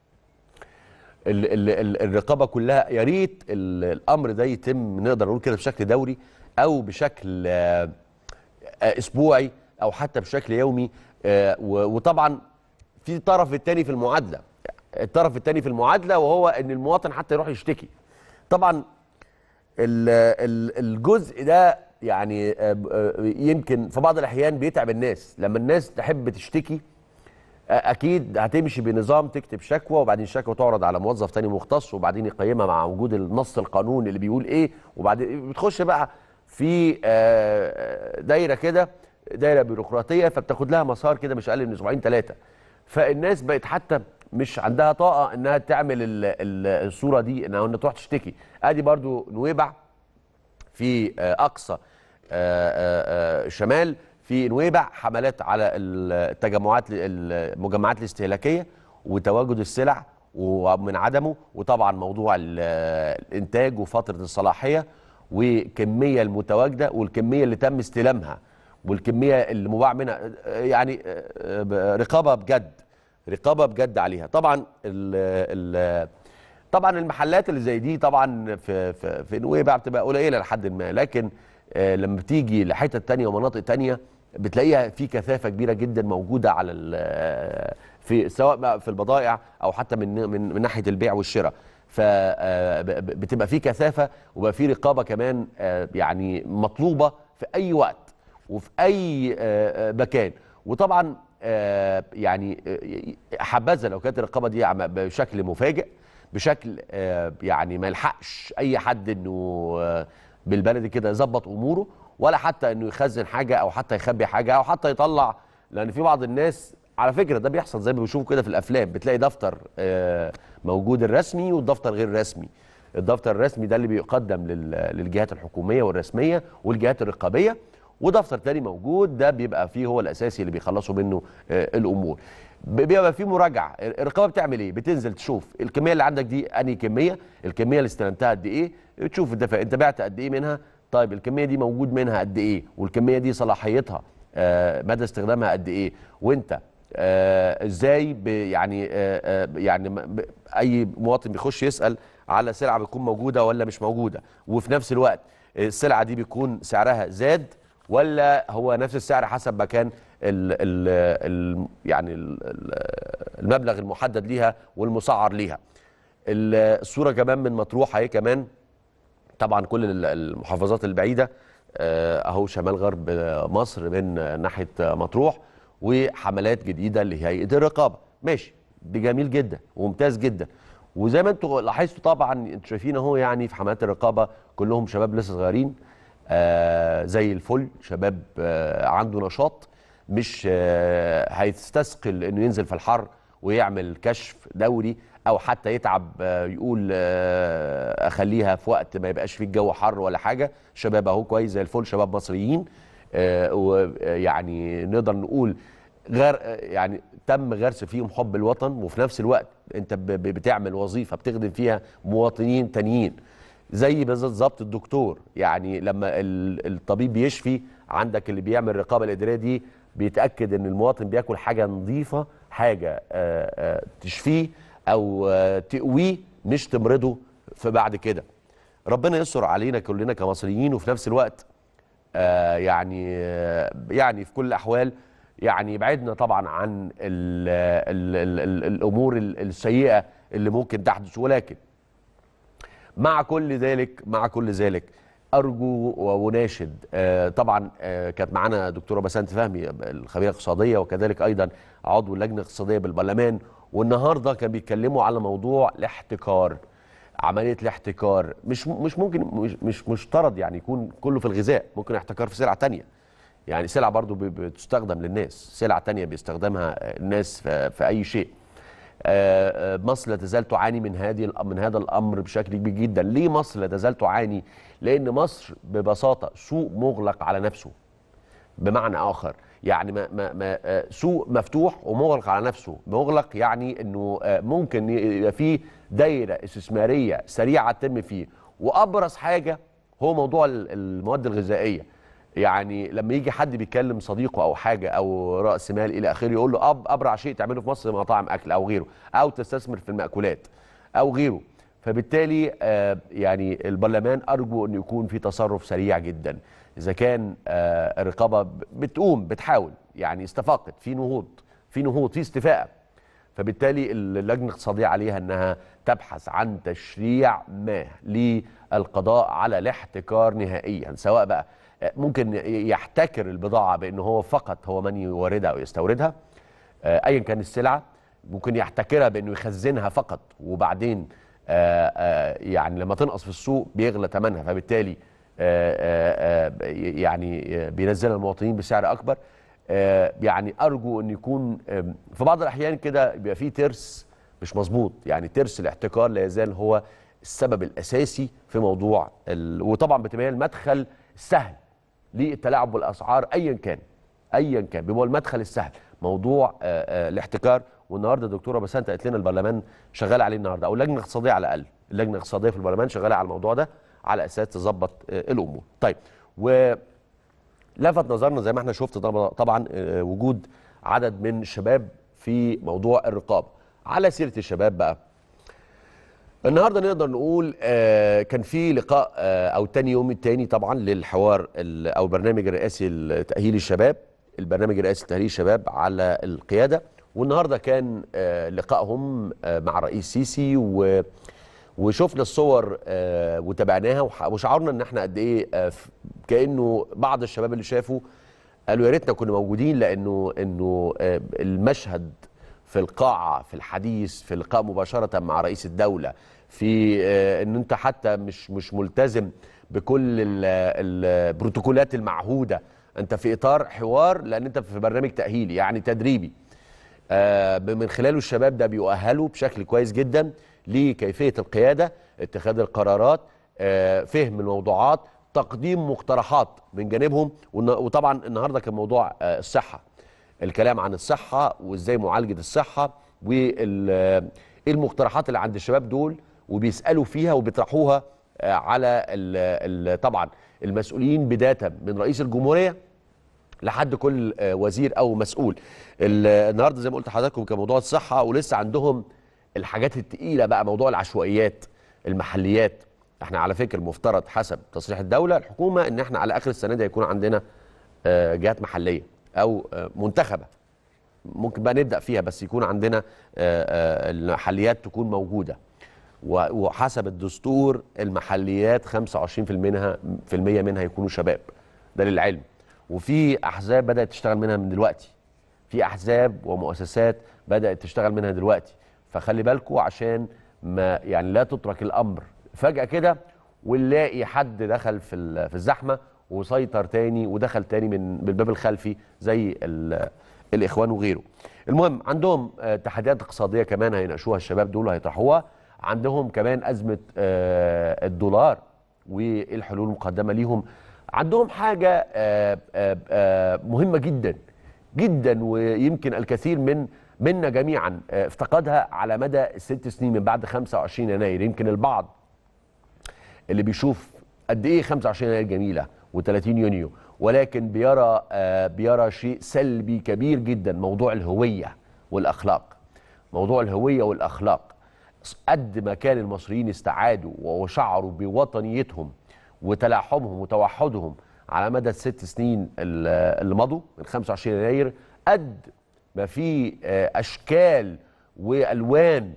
ال ال ال الرقابه كلها يا ريت ال- الامر ده يتم نقدر نقول كده بشكل دوري او بشكل آه، آه، اسبوعي او حتى بشكل يومي آه، و- وطبعا في الطرف الثاني في المعادله الطرف الثاني في المعادله وهو ان المواطن حتى يروح يشتكي طبعا ال- ال- الجزء ده يعني آه، ب- آه، يمكن في بعض الاحيان بيتعب الناس لما الناس تحب تشتكي اكيد هتمشي بنظام تكتب شكوى وبعدين الشكوى تعرض على موظف تاني مختص وبعدين يقيمها مع وجود النص القانوني اللي بيقول ايه وبعدين بتخش بقى في آه، دايره كده دايره بيروقراطيه فبتاخد لها مسار كده مش اقل من اسبوعين ثلاثه فالناس بقت حتى مش عندها طاقه انها تعمل ال- ال- الصوره دي انها إنها تروح تشتكي ادي برضو نويبع في آه، اقصى آه، آه، آه، شمال في نويبع حملات على التجمعات المجمعات الاستهلاكيه وتواجد السلع ومن عدمه وطبعا موضوع ال- الانتاج وفتره الصلاحيه والكميه المتواجده والكميه اللي تم استلامها والكميه اللي مباع منها آه، يعني آه، آه، رقابه بجد رقابه بجد عليها طبعا ال ال طبعا المحلات اللي زي دي طبعا في في في نويبع بتبقى قليله لحد ما لكن آه، لما بتيجي لحتت تانية ومناطق تانية بتلاقيها في كثافه كبيره جدا موجوده على ال- في سواء بقى في البضائع او حتى من من, من ناحيه البيع والشراء فبتبقى في كثافه وبقى في رقابه كمان آه، يعني مطلوبه في اي وقت وفي اي آه، آه، مكان وطبعا آه، يعني آه، حبذا لو كانت الرقابه دي عم- بشكل مفاجئ بشكل آه، يعني ما يلحقش اي حد انه آه، بالبلدي كده يظبط اموره ولا حتى انه يخزن حاجه او حتى يخبي حاجه او حتى يطلع لان في بعض الناس على فكره ده بيحصل زي ما بنشوف كده في الافلام بتلاقي دفتر آه، موجود الرسمي والدفتر غير رسمي الدفتر الرسمي ده اللي بيقدم لل- للجهات الحكوميه والرسميه والجهات الرقابيه ودفتر تاني موجود ده بيبقى فيه هو الاساسي اللي بيخلصوا منه آه، الامور ب- بيبقى فيه مراجعه الرقابه بتعمل ايه بتنزل تشوف الكميه اللي عندك دي انهي كميه الكميه اللي استلمتها قد ايه تشوف الدفع انت بعت قد ايه منها طيب الكميه دي موجود منها قد ايه والكميه دي صلاحيتها آه، مدى استخدامها قد ايه وانت آه، ازاي ب- يعني آه، آه، يعني م- ب- اي مواطن بيخش يسال على سلعه بتكون موجوده ولا مش موجوده وفي نفس الوقت السلعه دي بيكون سعرها زاد ولا هو نفس السعر حسب ما كان ال ال ال يعني ال ال المبلغ المحدد ليها والمسعر ليها ال- الصوره كمان من مطروح اهي كمان طبعا كل ال- المحافظات البعيده آه، اهو شمال غرب مصر من ناحيه مطروح وحملات جديده لهيئه الرقابه ماشي دي جميل جدا وممتاز جدا وزي ما انتم لاحظتوا طبعا انتوا شايفين اهو يعني في حملات الرقابه كلهم شباب لسه صغيرين آه زي الفل شباب آه عنده نشاط مش آه هيستثقل انه ينزل في الحر ويعمل كشف دوري او حتى يتعب آه يقول آه اخليها في وقت ما يبقاش فيه الجو حر ولا حاجه شباب اهو كويس زي الفل شباب مصريين آه ويعني نقدر نقول غير يعني تم غرس فيهم حب الوطن وفي نفس الوقت انت ب- ب- بتعمل وظيفه بتخدم فيها مواطنين تانيين زي بالظبط الدكتور يعني لما ال- الطبيب يشفي عندك اللي بيعمل الرقابه الاداريه دي بيتاكد ان المواطن بياكل حاجه نظيفه حاجه آه، آه، تشفيه او آه، تقويه مش تمرضه في بعد كده ربنا يستر علينا كلنا كمصريين وفي نفس الوقت آه، يعني آه، يعني في كل الاحوال يعني يبعدنا طبعا عن ال ال ال ال الامور ال- السيئه اللي ممكن تحدث ولكن مع كل ذلك مع كل ذلك ارجو وناشد آه، طبعا آه، كانت معانا دكتوره بسنت فهمي الخبيره الاقتصاديه وكذلك ايضا عضو اللجنه الاقتصاديه بالبرلمان والنهارده كان بيتكلموا على موضوع الاحتكار عمليه الاحتكار مش مش ممكن مش مش مشترط يعني يكون كله في الغذاء ممكن احتكار في سلع تانية يعني سلع برضو ب- بتستخدم للناس سلع تانية بيستخدمها الناس في, في اي شيء آه، آه، مصر لا تزال تعاني من هذه الأ- من هذا الامر بشكل كبير جدا ليه مصر لا تزال تعاني لان مصر ببساطه سوق مغلق على نفسه بمعنى اخر يعني ما ما ما آه، سوق مفتوح ومغلق على نفسه مغلق يعني انه آه، ممكن يبقى فيه دايره استثماريه سريعه تتم فيه وابرز حاجه هو موضوع ال- المواد الغذائيه يعني لما يجي حد بيكلم صديقه او حاجه او راس مال الى اخره يقول له أب ابرع شيء تعمله في مصر مطاعم اكل او غيره او تستثمر في المأكولات او غيره فبالتالي آه، يعني البرلمان ارجو ان يكون في تصرف سريع جدا اذا كان آه، الرقابه ب- بتقوم بتحاول يعني استفاقت في نهوض في نهوض في استفاءه فبالتالي اللجنه الاقتصاديه عليها انها تبحث عن تشريع ما للقضاء على الاحتكار نهائيا سواء بقى آه، ممكن يحتكر البضاعه بان هو فقط هو من يوردها او يستوردها آه، ايا كان السلعه ممكن يحتكرها بانه يخزنها فقط وبعدين آه، آه، يعني لما تنقص في السوق بيغلى ثمنها فبالتالي آه، آه، آه، يعني آه، بينزلها المواطنين بسعر اكبر آه، يعني ارجو ان يكون آم، في بعض الاحيان كده بيبقى فيه ترس مش مظبوط يعني ترس الاحتكار لا يزال هو السبب الاساسي في موضوع ال... وطبعا بتبقى المدخل السهل للتلاعب بالاسعار ايا كان ايا كان بيبقى المدخل السهل موضوع آه، آه، الاحتكار والنهارده الدكتوره بسنت قالت لنا البرلمان شغال عليه النهارده او اللجنه الاقتصاديه على الاقل اللجنه الاقتصاديه في البرلمان شغاله على الموضوع ده على اساس تظبط آه، الامور طيب و لفت نظرنا زي ما احنا شفت طبعا, طبعا آه، وجود عدد من الشباب في موضوع الرقابه على سيره الشباب بقى النهارده نقدر نقول آه كان في لقاء آه او تاني يوم التاني طبعا للحوار ال- او البرنامج الرئاسي لتاهيل الشباب البرنامج الرئاسي لتاهيل الشباب على القياده والنهارده كان آه لقائهم آه مع الرئيس سيسي و وشفنا الصور آه وتابعناها وح- وشعرنا ان احنا قد ايه آه ف- كانه بعض الشباب اللي شافوا قالوا يا ريتنا كنا موجودين لانه انه آه المشهد في القاعه في الحديث في اللقاء مباشره مع رئيس الدوله في آه ان انت حتى مش مش ملتزم بكل ال- البروتوكولات المعهوده انت في اطار حوار لان انت في برنامج تاهيلي يعني تدريبي آه، من خلاله الشباب ده بيؤهلوا بشكل كويس جدا لكيفيه القياده اتخاذ القرارات آه، فهم الموضوعات تقديم مقترحات من جانبهم والن- وطبعا النهارده كان موضوع آه، الصحه الكلام عن الصحه وازاي معالجه الصحه وايه المقترحات اللي عند الشباب دول وبيسالوا فيها وبيطرحوها آه، على ال- ال- طبعا المسؤولين بدايه من رئيس الجمهوريه لحد كل آه، وزير او مسؤول ال- النهارده زي ما قلت لحضراتكم كان موضوع الصحه ولسه عندهم الحاجات التقيله بقى موضوع العشوائيات المحليات احنا على فكره المفترض حسب تصريح الدوله الحكومه ان احنا على اخر السنه دي هيكون عندنا آه، جهات محليه او آه، منتخبه ممكن بقى نبدا فيها بس يكون عندنا آه، آه، المحليات تكون موجوده و- وحسب الدستور المحليات 25% منها في المية منها يكونوا شباب ده للعلم وفي احزاب بدات تشتغل منها من دلوقتي في احزاب ومؤسسات بدات تشتغل منها دلوقتي فخلي بالكم عشان ما يعني لا تترك الامر فجاه كده ونلاقي حد دخل في ال- في الزحمه وسيطر تاني ودخل تاني من بالباب الخلفي زي ال- الاخوان وغيره المهم عندهم آه، تحديات اقتصاديه كمان هيناقشوها الشباب دول هيطرحوها عندهم كمان ازمه آه، الدولار وايه الحلول المقدمه ليهم عندهم حاجه آه، آه، آه، مهمه جدا جدا ويمكن الكثير من منا جميعا آه، افتقدها على مدى الست سنين من بعد 25 يناير يمكن البعض اللي بيشوف قد ايه 25 يناير جميله و30 يونيو ولكن بيرى آه بيرى شيء سلبي كبير جدا موضوع الهويه والاخلاق موضوع الهويه والاخلاق قد ما كان المصريين استعادوا وشعروا بوطنيتهم وتلاحمهم وتوحدهم على مدى الست سنين اللي اللي مضوا من 25 يناير قد ما في آه، اشكال والوان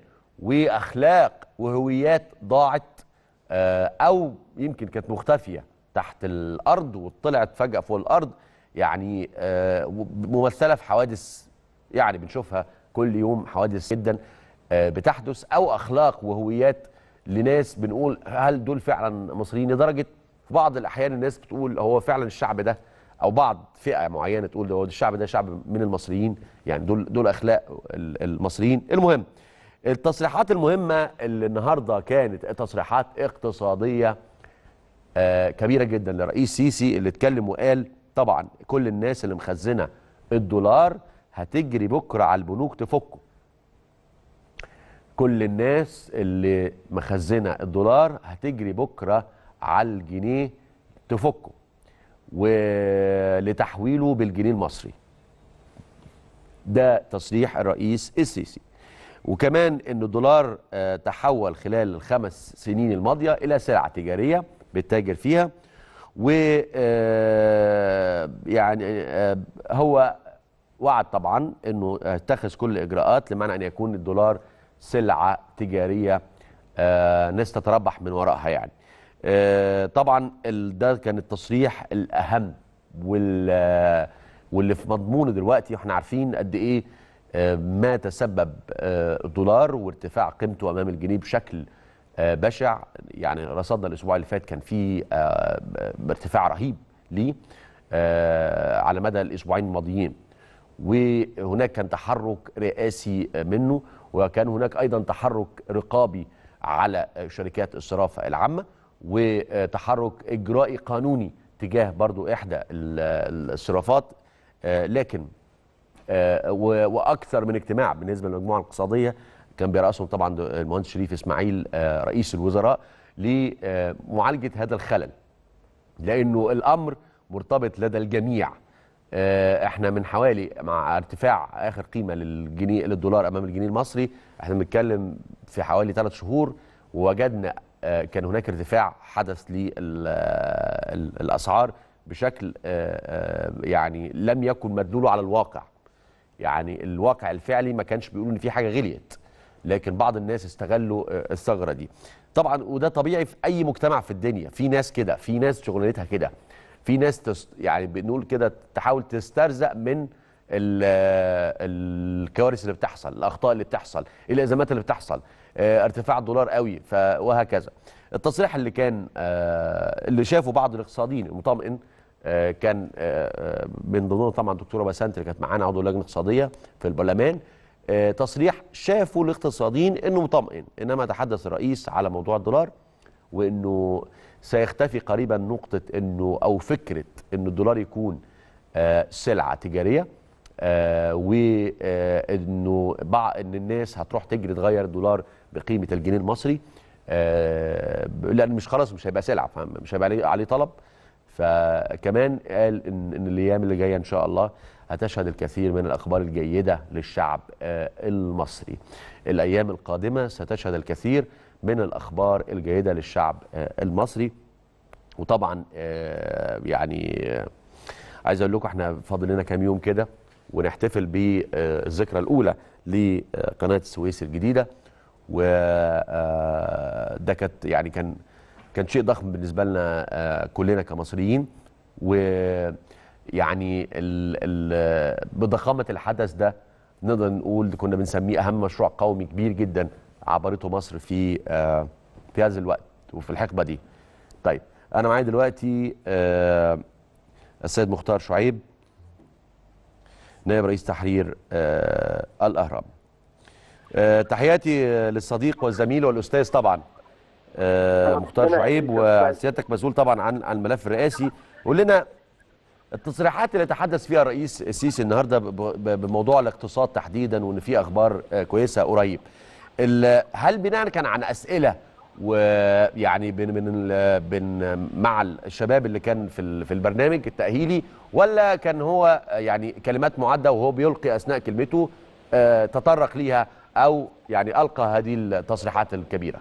واخلاق وهويات ضاعت آه، او يمكن كانت مختفيه تحت الارض وطلعت فجاه فوق الارض يعني آه، ممثله في حوادث يعني بنشوفها كل يوم حوادث جدا آه، بتحدث او اخلاق وهويات لناس بنقول هل دول فعلا مصريين لدرجه في بعض الاحيان الناس بتقول هو فعلا الشعب ده او بعض فئه معينه تقول هو الشعب ده شعب من المصريين يعني دول دول اخلاق ال- المصريين المهم التصريحات المهمه اللي النهارده كانت تصريحات اقتصاديه آه، كبيره جدا لرئيس سيسي اللي اتكلم وقال طبعا كل الناس اللي مخزنه الدولار هتجري بكره على البنوك تفكه كل الناس اللي مخزنه الدولار هتجري بكره على الجنيه تفكه ولتحويله بالجنيه المصري ده تصريح الرئيس السيسي وكمان ان الدولار آه، تحول خلال الخمس سنين الماضيه الى سلعه تجاريه بتتاجر فيها و آه، يعني آه، هو وعد طبعا انه يتخذ كل الاجراءات لمنع ان يكون الدولار سلعه تجاريه آه، ناس تتربح من وراءها يعني آه، طبعا ال- ده كان التصريح الاهم وال آه، واللي في مضمونه دلوقتي واحنا عارفين قد ايه آه، ما تسبب آه، الدولار وارتفاع قيمته امام الجنيه بشكل آه، بشع يعني رصدنا الاسبوع اللي فات كان في آه، ارتفاع رهيب ليه آه، على مدى الاسبوعين الماضيين وهناك كان تحرك رئاسي منه وكان هناك ايضا تحرك رقابي على شركات الصرافه العامه وتحرك اجرائي قانوني تجاه برضو احدى ال- الصرافات آه، لكن آه، و- واكثر من اجتماع بالنسبه للمجموعه الاقتصاديه كان بيرأسهم طبعا المهندس شريف اسماعيل آه، رئيس الوزراء لمعالجه هذا الخلل لانه الامر مرتبط لدى الجميع آه، احنا من حوالي مع ارتفاع اخر قيمه للجنيه للدولار امام الجنيه المصري احنا بنتكلم في حوالي ثلاث شهور ووجدنا آه، كان هناك ارتفاع حدث للاسعار بشكل آه، آه، يعني لم يكن مدلوله على الواقع يعني الواقع الفعلي ما كانش بيقول ان في حاجه غليت لكن بعض الناس استغلوا آه، الثغره دي طبعا وده طبيعي في اي مجتمع في الدنيا في ناس كده في ناس شغلانتها كده في ناس تست يعني بنقول كده تحاول تسترزق من ال- آه، الكوارث اللي بتحصل الاخطاء اللي بتحصل الازمات اللي بتحصل آه، ارتفاع الدولار قوي ف وهكذا التصريح اللي كان آه، اللي شافه بعض الاقتصاديين المطمئن آه، كان آه، آه، من ضمنهم طبعا الدكتوره بسنت اللي كانت معانا عضو اللجنه الاقتصاديه في البرلمان آه، تصريح شافوا الاقتصاديين انه مطمئن انما تحدث الرئيس على موضوع الدولار وانه سيختفي قريبا نقطه انه او فكره انه الدولار يكون آه، سلعه تجاريه آه، وانه بعض ان الناس هتروح تجري تغير الدولار بقيمه الجنيه المصري آه، لان مش خلاص مش هيبقى سلعه فمش هيبقى عليه- عليه طلب فكمان قال ان ان الايام اللي جايه ان شاء الله هتشهد الكثير من الاخبار الجيده للشعب آه، المصري. الايام القادمه ستشهد الكثير من الاخبار الجيده للشعب آه، المصري وطبعا آه، يعني آه، عايز اقول لكم احنا فاضل لنا كام يوم كده ونحتفل بالذكرى الاولى لقناه السويس الجديده وده كانت يعني كان كان شيء ضخم بالنسبه لنا آه، كلنا كمصريين ويعني ال ال بضخامه الحدث ده نقدر نقول كنا بنسميه اهم مشروع قومي كبير جدا عبرته مصر في آه، في هذا الوقت وفي الحقبه دي. طيب انا معايا دلوقتي آه، السيد مختار شعيب نائب رئيس تحرير آه، الاهرام. آه، تحياتي آه، للصديق والزميل والاستاذ طبعا آه، مختار ربنا شعيب يخليك يا أستاذ. وسيادتك مسؤول طبعا عن عن الملف الرئاسي قول لنا التصريحات اللي تحدث فيها الرئيس السيسي النهارده ب- ب- بموضوع الاقتصاد تحديدا وان في اخبار آه، كويسه قريب ال- هل بناء كان عن اسئله ويعني بين من ال- بين مع الشباب اللي كان في ال- في البرنامج التاهيلي ولا كان هو آه، يعني كلمات معده وهو بيلقي اثناء كلمته آه، تطرق ليها او يعني القى هذه التصريحات الكبيره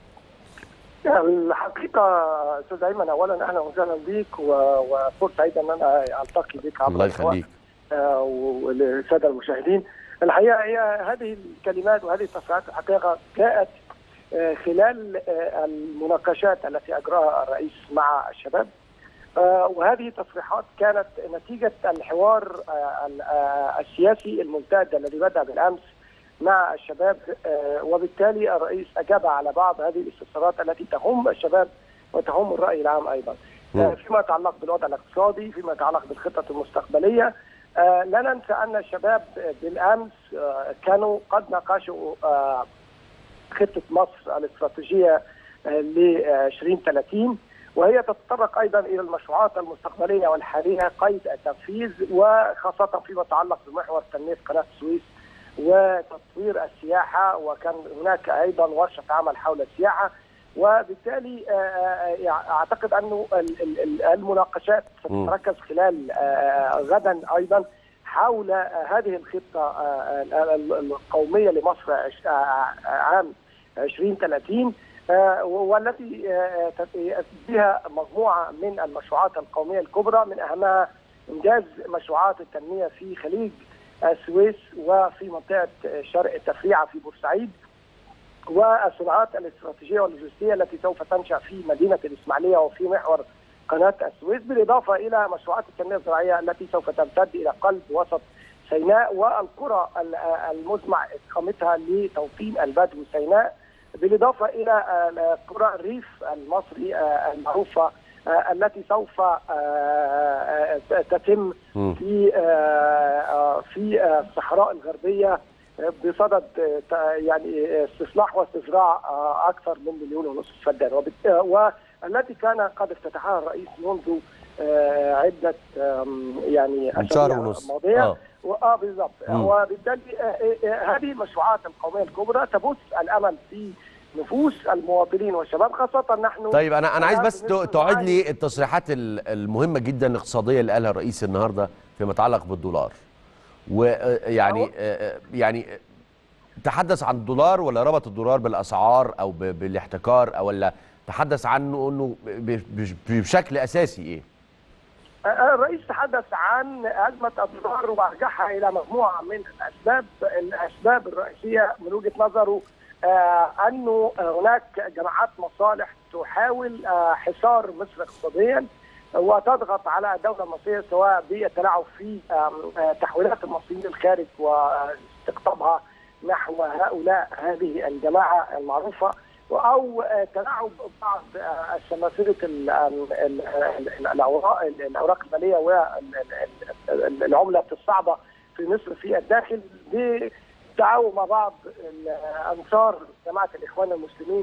الحقيقة أستاذ أيمن أولا أهلا وسهلا بيك و- وفرصة سعيدة أن أنا ألتقي بك عبر الله الهواء، يخليك آه، وللسادة المشاهدين الحقيقة هي هذه الكلمات وهذه التصريحات الحقيقة جاءت آه، خلال آه، المناقشات التي أجراها الرئيس مع الشباب آه، وهذه التصريحات كانت نتيجة الحوار آه، ال- آه، السياسي الممتد الذي بدأ بالأمس مع الشباب آه، وبالتالي الرئيس أجاب على بعض هذه الاستفسارات التي تهم الشباب وتهم الرأي العام أيضا آه، مم. فيما يتعلق بالوضع الاقتصادي فيما يتعلق بالخطط المستقبليه آه، لا ننسى أن الشباب بالأمس آه، كانوا قد ناقشوا آه، خطة مصر الاستراتيجية ل 2030 وهي تتطرق ايضا الى المشروعات المستقبليه والحاليه قيد التنفيذ وخاصه فيما يتعلق بمحور تنميه قناه السويس وتطوير السياحه وكان هناك ايضا ورشه عمل حول السياحه وبالتالي آه، آه، اعتقد انه ال- ال- ال- المناقشات مم. ستتركز خلال آه، غدا ايضا حول آه، هذه الخطه آه، ال- ال- القوميه لمصر عش- آه، عام 2030 آه، والتي آه، تت- فيها مجموعه من المشروعات القوميه الكبرى من اهمها انجاز مشروعات التنميه في خليج السويس وفي منطقه شرق التفريعه في بورسعيد والصناعات الاستراتيجيه واللوجستيه التي سوف تنشا في مدينه الاسماعيليه وفي محور قناه السويس بالاضافه الى مشروعات التنميه الزراعيه التي سوف تمتد الى قلب وسط سيناء والقرى ال- المزمع اقامتها لتوطين البدو سيناء بالاضافه الى آه، قرى الريف المصري آه، المعروفه آه، التي سوف آه، آه، تتم مم. في آه، آه، في آه، الصحراء الغربيه آه، بصدد آه، ت- يعني آه، استصلاح واستزراع آه، اكثر من مليون ونصف فدان وبالت- آه، والتي كان قد افتتحها الرئيس منذ آه، عده آم، يعني من شهر أسابيع ونص ماضيه اه اه بالضبط مم. وبالتالي آه، آه، آه، هذه المشروعات القوميه الكبرى تبث الامل في نفوس المواطنين والشباب خاصه نحن طيب انا انا عايز الآن بس بالنسبة تو- تعيد للمعاني- لي التصريحات ال- المهمه جدا الاقتصاديه اللي قالها الرئيس النهارده فيما يتعلق بالدولار ويعني يعني تحدث عن الدولار ولا ربط الدولار بالاسعار او ب- بالاحتكار او ولا تحدث عنه انه ب- ب- بشكل اساسي ايه الرئيس تحدث عن أزمة الدولار وأرجعها إلى مجموعة من الأسباب الأسباب الرئيسية من وجهة نظره آه، أنه هناك جماعات مصالح تحاول آه، حصار مصر اقتصاديا وتضغط على الدولة المصرية سواء بالتلاعب في آم، آه، تحويلات المصريين للخارج واستقطابها نحو هؤلاء هذه الجماعة المعروفة او آه، تلاعب بعض آه، سلاسله ال- آم، ال- ال- الاوراق الاوراق الماليه والعمله الصعبه في مصر في الداخل بالتعاون مع بعض ال- انصار جماعه الاخوان المسلمين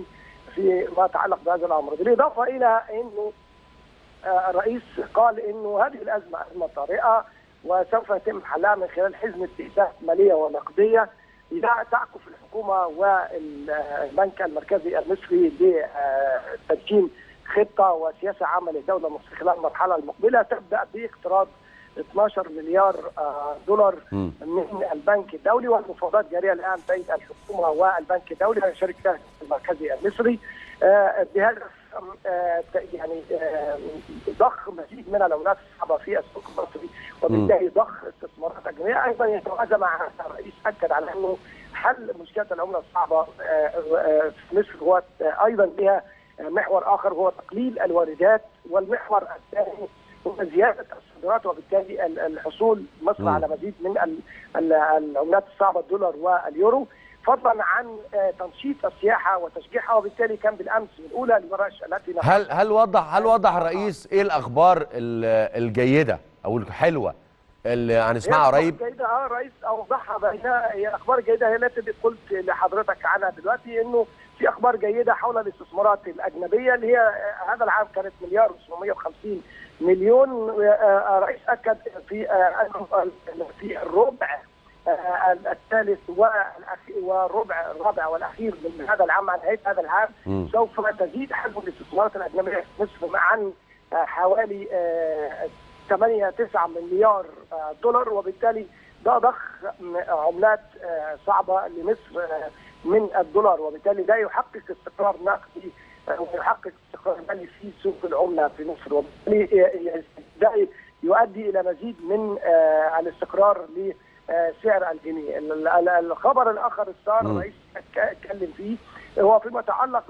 في ما يتعلق بهذا الامر بالاضافه الى انه آه، الرئيس قال انه هذه الازمه ازمه طارئه وسوف يتم حلها من خلال حزمه استئساس ماليه ونقديه لا تعكف الحكومه والبنك المركزي المصري لتدشين خطه وسياسه عامه للدوله المصريه خلال المرحله المقبله تبدا باقتراض 12 مليار آه، دولار مم. من البنك الدولي والمفاوضات جاريه الان بين الحكومه والبنك الدولي شركه المركزي المصري آه، بهدف آه، يعني آه، ضخ مزيد من العملات الصعبه في السوق المصري وبالتالي ضخ استثمارات اجنبيه ايضا يتوازى مع هذا الرئيس اكد على انه حل مشكله العمله الصعبه آه، آه، في مصر هو آه، ايضا لها محور اخر هو تقليل الواردات والمحور الثاني هو زياده الصادرات وبالتالي ال- الحصول مصر مم. على مزيد من ال- ال- العملات الصعبه الدولار واليورو فضلا عن آه، تنشيط السياحه وتشجيعها وبالتالي كان بالامس الاولى لورش التي نفذت هل هل وضح هل وضح الرئيس ايه الاخبار ال- الجيده او الحلوه اللي هنسمعها هي قريب الأخبار الجيدة اه الرئيس اوضحها بينها هي الاخبار الجيده هي التي قلت لحضرتك عنها دلوقتي انه في اخبار جيده حول الاستثمارات الاجنبيه اللي هي آه، هذا العام كانت مليار و750 مليون آه، الرئيس اكد في آه، انه في الربع آه، الثالث والأخ- والربع الرابع والاخير من هذا العام عن نهايه هذا العام مم. سوف تزيد حجم الاستثمارات الاجنبيه في مصر عن آه، حوالي آه، 8 9 مليار آه، دولار وبالتالي ده ضخ م- عملات آه، صعبه لمصر آه، من الدولار وبالتالي ده يحقق استقرار نقدي آه، ويحقق استقرار مالي في سوق العمله في مصر وبالتالي ي- ي- ده يؤدي الى مزيد من آه، الاستقرار لسعر الجنيه ال- ال- الخبر الاخر السار مم. الرئيس اتك- اتكلم فيه هو فيما يتعلق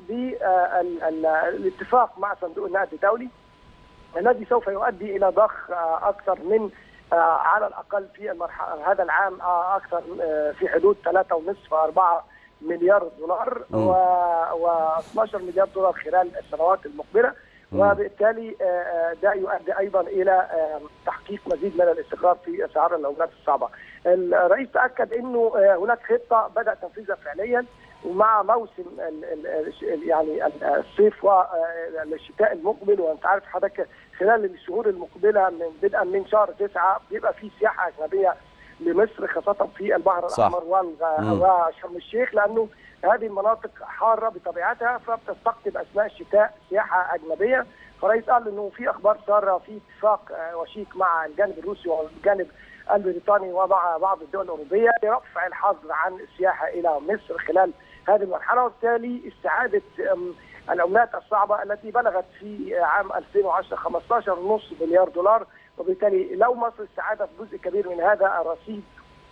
بالاتفاق مع صندوق النقد الدولي الذي سوف يؤدي الى ضخ آه، اكثر من آه، على الاقل في المرحله هذا العام آه، اكثر آه، في حدود 3.5 4 مليار دولار مم. و12 مليار دولار خلال السنوات المقبله مم. وبالتالي آه، آه، ده يؤدي ايضا الى آه، تحقيق مزيد من الاستقرار في اسعار العملات الصعبه. الرئيس اكد انه آه، هناك خطه بدا تنفيذها فعليا ومع موسم ال ال ال يعني ال- الصيف والشتاء المقبل وانت عارف حضرتك خلال الشهور المقبله من بدءا من شهر تسعه بيبقى في سياحه اجنبيه لمصر خاصه في البحر صح. الاحمر والغ- مم. وشرم الشيخ لانه هذه المناطق حاره بطبيعتها فبتستقطب اثناء الشتاء سياحه اجنبيه فرئيس قال انه في اخبار ساره في اتفاق آه، وشيك مع الجانب الروسي والجانب البريطاني ومع بعض الدول الاوروبيه لرفع الحظر عن السياحه الى مصر خلال هذه المرحله وبالتالي استعاده أم، العملات الصعبه التي بلغت في عام 2010 15.5 مليار دولار وبالتالي لو مصر استعادت جزء كبير من هذا الرصيد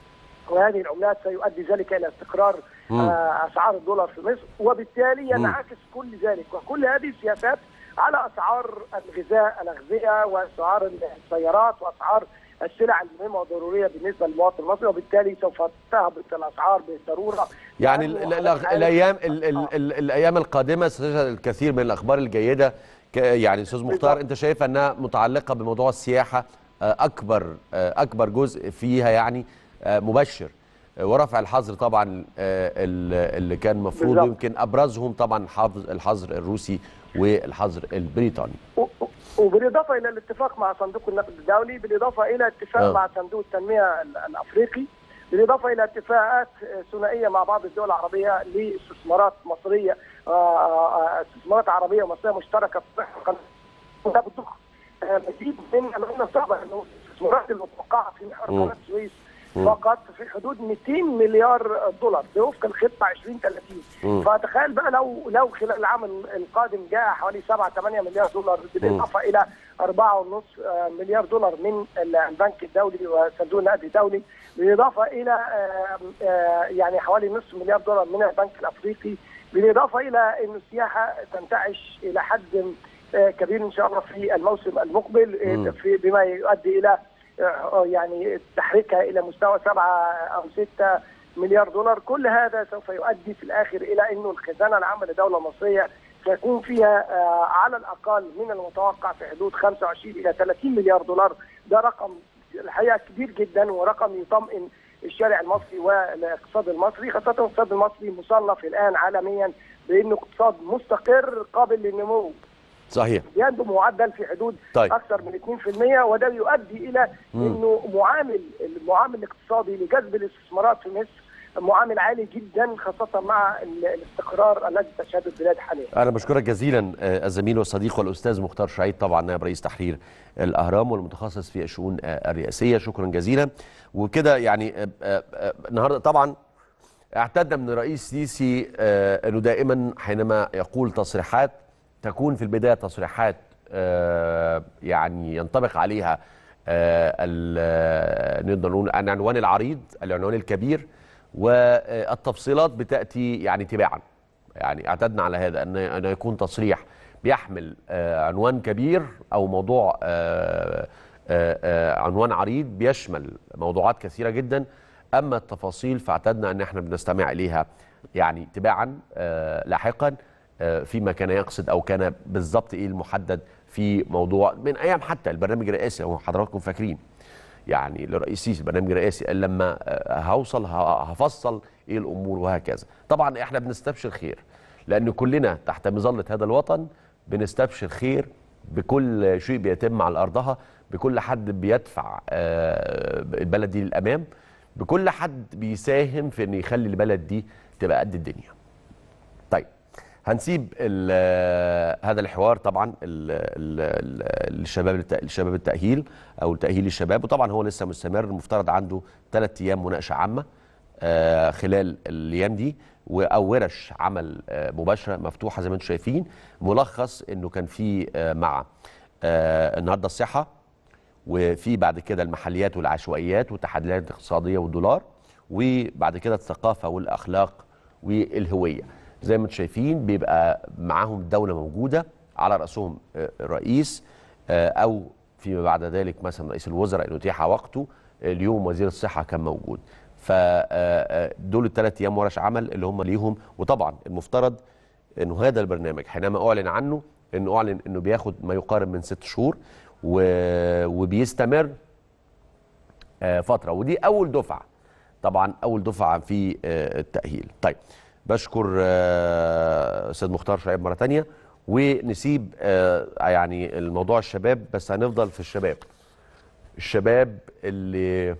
وهذه العملات سيؤدي ذلك الى استقرار مم. آه، اسعار الدولار في مصر وبالتالي ينعكس كل ذلك وكل هذه السياسات على اسعار الغذاء الاغذيه واسعار السيارات واسعار السلع المهمه والضروريه بالنسبه للمواطن المصري وبالتالي سوف تهبط الاسعار بالضروره يعني لأنه ال- ال- حضرتك عارف- الايام ال- ال- آه. ال- الايام القادمه ستشهد الكثير من الاخبار الجيده ك- يعني استاذ مختار بالضبط. انت شايف انها متعلقه بموضوع السياحه آه، اكبر آه، اكبر جزء فيها يعني آه، مبشر آه، ورفع الحظر طبعا آه، ال- اللي كان مفروض بالضبط. يمكن ابرزهم طبعا حافظ الحظر الروسي والحظر البريطاني و- و- وبالاضافه الى الاتفاق مع صندوق النقد الدولي بالاضافه الى اتفاق آه. مع صندوق التنميه ال- الافريقي بالاضافه الى اتفاقات آه، ثنائيه مع بعض الدول العربيه لاستثمارات مصريه آه، آه، آه، استثمارات عربيه ومصريه مشتركه في محور وده بتضخ آه، مزيد من العمله الصعبه انه الاستثمارات المتوقعه في محور مم. قناه السويس مم. فقط في حدود 200 مليار دولار ده وفق الخطه 2030 مم. فتخيل بقى لو لو خلال العام القادم جاء حوالي 7 8 مليار دولار بالاضافه الى 4.5 آه، مليار دولار من البنك الدولي وصندوق النقد الدولي بالاضافه الى آه، آه، يعني حوالي نصف مليار دولار من البنك الافريقي بالاضافه الى ان السياحه تنتعش الى حد آه، كبير ان شاء الله في الموسم المقبل آه، مم. في بما يؤدي الى آه، يعني تحريكها الى مستوى 7 او 6 مليار دولار كل هذا سوف يؤدي في الاخر الى انه الخزانه العامه للدوله المصريه سيكون فيها آه، على الاقل من المتوقع في حدود 25 الى 30 مليار دولار ده رقم الحقيقه كبير جدا ورقم يطمئن الشارع المصري والاقتصاد المصري خاصه الاقتصاد المصري مصنف الان عالميا بانه اقتصاد مستقر قابل للنمو صحيح بينمو معدل في حدود طيب. اكثر من 2% وده بيؤدي الى انه معامل المعامل الاقتصادي لجذب الاستثمارات في مصر معامل عالي جدا خاصه مع ال- الاستقرار الذي تشهده البلاد حاليا. انا بشكرك جزيلا آه، الزميل والصديق والاستاذ مختار شعيب طبعا نائب رئيس تحرير الاهرام والمتخصص في الشؤون آه، الرئاسيه شكرا جزيلا وكده يعني آه، آه، آه، النهارده طبعا اعتدنا من الرئيس السيسي آه، انه دائما حينما يقول تصريحات تكون في البدايه تصريحات آه، يعني ينطبق عليها آه، ال- آه، نقدر نقول العنوان العريض العنوان الكبير والتفصيلات بتاتي يعني تباعا يعني اعتدنا على هذا ان ان يكون تصريح بيحمل آه، عنوان كبير او موضوع آه، آه، آه، عنوان عريض بيشمل موضوعات كثيره جدا اما التفاصيل فاعتدنا ان احنا بنستمع اليها يعني تباعا آه، لاحقا آه، فيما كان يقصد او كان بالضبط ايه المحدد في موضوع من ايام حتى البرنامج الرئاسي لو حضراتكم فاكرين يعني لرئيس السيسي برنامج رئاسي قال لما آه، هوصل ه- هفصل ايه الامور وهكذا طبعا احنا بنستبشر خير لان كلنا تحت مظله هذا الوطن بنستبشر خير بكل شيء بيتم على ارضها بكل حد بيدفع آه، البلد دي للامام بكل حد بيساهم في ان يخلي البلد دي تبقى قد الدنيا طيب هنسيب ال- هذا الحوار طبعا ال- ال- ال- الشباب الت- الشباب التاهيل او تاهيل الشباب وطبعا هو لسه مستمر المفترض عنده ثلاث ايام مناقشه عامه آه، خلال الايام دي و- او ورش عمل آه، مباشره مفتوحه زي ما انتم شايفين ملخص انه كان في آه، مع آه، النهارده الصحه وفي بعد كده المحليات والعشوائيات والتحديات الاقتصاديه والدولار وبعد كده الثقافه والاخلاق والهويه زي ما انتم شايفين بيبقى معاهم الدوله موجوده على راسهم آه، الرئيس آه، او فيما بعد ذلك مثلا رئيس الوزراء ان اتيح وقته اليوم وزير الصحه كان موجود فدول الثلاث ايام ورش عمل اللي هم ليهم وطبعا المفترض انه هذا البرنامج حينما اعلن عنه انه اعلن انه بياخد ما يقارب من ست شهور و... وبيستمر آه، فتره ودي اول دفعه طبعا اول دفعه في آه، التاهيل طيب بشكر آه، استاذ مختار شعيب مره تانية ونسيب آه، يعني الموضوع الشباب بس هنفضل في الشباب الشباب اللي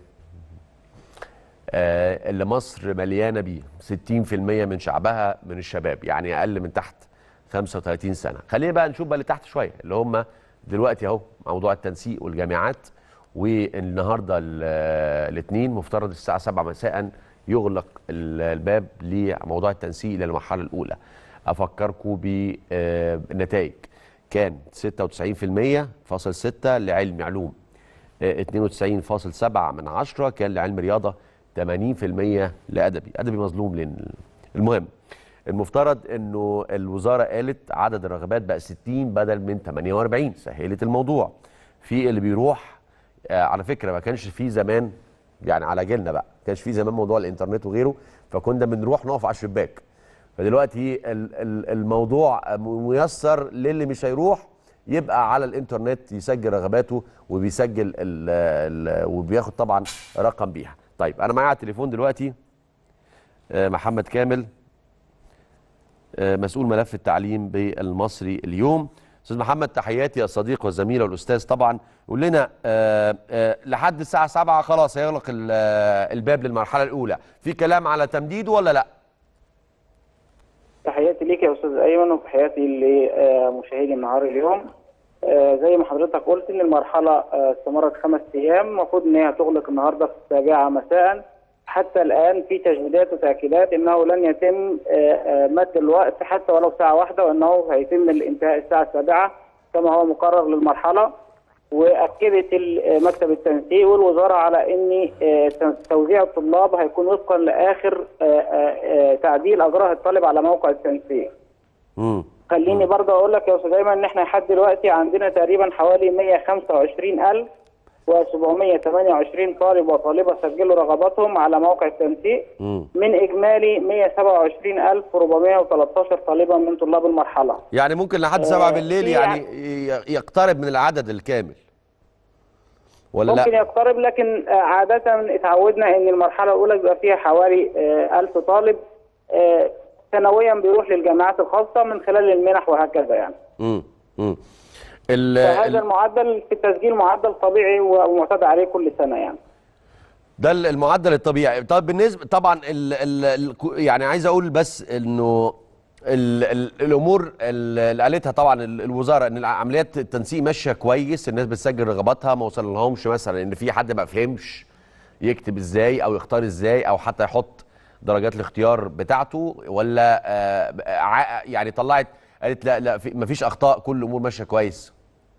آه، اللي مصر مليانه بيه 60% من شعبها من الشباب يعني اقل من تحت 35 سنه خلينا بقى نشوف بقى اللي تحت شويه اللي هم دلوقتي اهو موضوع التنسيق والجامعات والنهارده الاثنين مفترض الساعه 7 مساء يغلق ال- الباب لموضوع التنسيق للمرحله الاولى افكركم بالنتائج كان 96% فاصل 6 لعلم علوم آه، 92.7 من عشرة كان لعلم رياضة 80% لأدبي أدبي مظلوم لأن المهم المفترض انه الوزاره قالت عدد الرغبات بقى 60 بدل من 48 سهلت الموضوع في اللي بيروح آه على فكره ما كانش في زمان يعني على جيلنا بقى ما كانش في زمان موضوع الانترنت وغيره فكنا بنروح نقف على الشباك فدلوقتي ال- ال- الموضوع ميسر للي مش هيروح يبقى على الانترنت يسجل رغباته وبيسجل ال ال وبياخد طبعا رقم بيها طيب انا معايا على التليفون دلوقتي آه، محمد كامل آه، مسؤول ملف التعليم بالمصري اليوم استاذ محمد تحياتي الصديق والزميل والاستاذ طبعا قول لنا آه، آه، لحد الساعه 7 خلاص هيغلق ال- آه، الباب للمرحله الاولى في كلام على تمديده ولا لا تحياتي ليك يا استاذ ايمن وتحياتي لمشاهدي النهار اليوم آه، زي ما حضرتك قلت ان المرحله آه، استمرت خمس ايام المفروض ان هي هتغلق النهارده في السابعه مساء حتى الان في تجديدات وتاكيدات انه لن يتم آه، آه، مد الوقت حتى ولو ساعه واحده وانه هيتم الانتهاء الساعه السابعه كما هو مقرر للمرحله واكدت ال- مكتب التنسيق والوزاره على ان آه، توزيع الطلاب هيكون وفقا لاخر آه، آه، آه، تعديل اجراه الطالب على موقع التنسيق. امم خليني برضه اقول لك يا استاذ ايمن ان احنا لحد دلوقتي عندنا تقريبا حوالي 125000 و728 طالب وطالبه سجلوا رغباتهم على موقع التنسيق امم من اجمالي 127413 طالبا من طلاب المرحله. يعني ممكن لحد 7 آه، بالليل في يعني ي- يقترب من العدد الكامل ولا ممكن لا يقترب لكن آه، عادة اتعودنا ان المرحلة الأولى بيبقى فيها حوالي آه، ألف طالب آه، سنويا بيروح للجامعات الخاصه من خلال المنح وهكذا يعني امم امم ال- فهذا ال- المعدل في التسجيل معدل طبيعي ومعتاد عليه كل سنه يعني ده ال- المعدل الطبيعي طب بالنسبه طبعا ال ال ال يعني عايز اقول بس انه ال ال الامور ال- اللي قالتها طبعا ال- الوزاره ان عمليات التنسيق ماشيه كويس الناس بتسجل رغباتها ما وصل لهمش مثلا ان في حد ما فهمش يكتب ازاي او يختار ازاي او حتى يحط درجات الاختيار بتاعته ولا آه ع- يعني طلعت قالت لا لا في مفيش اخطاء كل الامور ماشيه كويس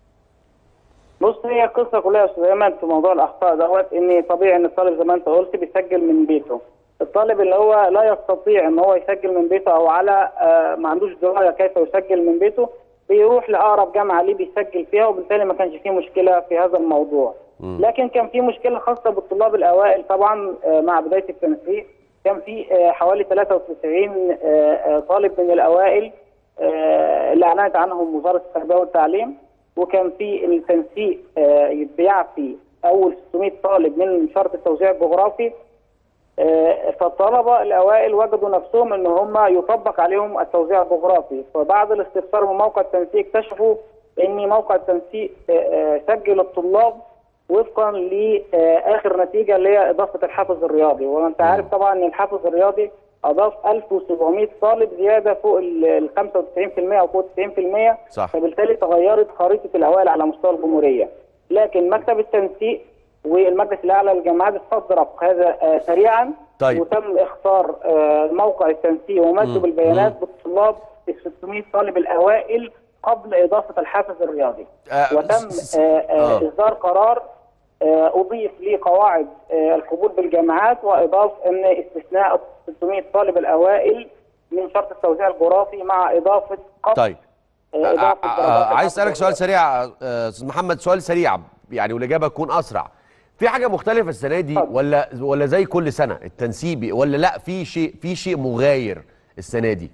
بص هي القصه كلها يا استاذ ايمن في موضوع الاخطاء دوت ان طبيعي ان الطالب زي ما انت قلت بيسجل من بيته الطالب اللي هو لا يستطيع ان هو يسجل من بيته او على آه، ما عندوش درايه كيف يسجل من بيته بيروح لاقرب جامعه ليه بيسجل فيها وبالتالي ما كانش فيه مشكله في هذا الموضوع لكن كان في مشكله خاصه بالطلاب الاوائل طبعا آه، مع بدايه التنسيق كان في آه، حوالي 93 آه، آه، طالب من الاوائل آه، اللي اعلنت عنهم وزاره التربيه والتعليم وكان في التنسيق آه، بيعفي اول 600 طالب من شرط التوزيع الجغرافي آه، فالطلبه الاوائل وجدوا نفسهم ان هم يطبق عليهم التوزيع الجغرافي فبعد الاستفسار من موقع التنسيق اكتشفوا ان موقع التنسيق آه، آه، سجل الطلاب وفقا لاخر نتيجه اللي هي اضافه الحافز الرياضي وانت عارف طبعا ان الحافز الرياضي اضاف 1700 طالب زياده فوق ال 95% او فوق 90% صح. فبالتالي تغيرت خريطه الاوائل على مستوى الجمهوريه لكن مكتب التنسيق والمجلس الاعلى للجامعات استدرك هذا آه، سريعا طيب. وتم اختار آه، موقع التنسيق ومكتب البيانات بالطلاب ال 600 طالب الاوائل قبل اضافه الحافز الرياضي آه، وتم س- س- آه، آه، آه. اصدار قرار آه، اضيف لقواعد آه، القبول بالجامعات واضاف ان استثناء 600 طالب الاوائل من شرط التوزيع الجغرافي مع اضافه قطع طيب آه، آه، إضافة آه، درجات عايز الحافز اسالك سؤال الرياضي. سريع آه، استاذ محمد سؤال سريع يعني والاجابه تكون اسرع في حاجه مختلفه السنه دي اتفضل. ولا ولا زي كل سنه التنسيبي ولا لا في شيء في شيء مغاير السنه دي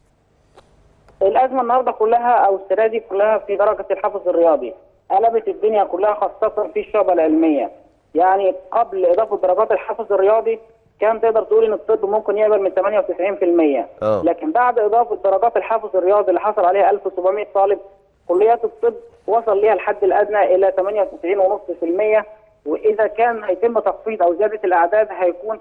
الازمه النهارده كلها او السنه دي كلها في درجه الحفظ الرياضي قلبت الدنيا كلها خاصه في الشعبه العلميه يعني قبل اضافه درجات الحفظ الرياضي كان تقدر تقول ان الطب ممكن يقبل من 98% آه. لكن بعد اضافه درجات الحفظ الرياضي اللي حصل عليها 1700 طالب كليات الطب وصل ليها الحد الادنى الى 98.5% واذا كان هيتم تخفيض او زياده الاعداد هيكون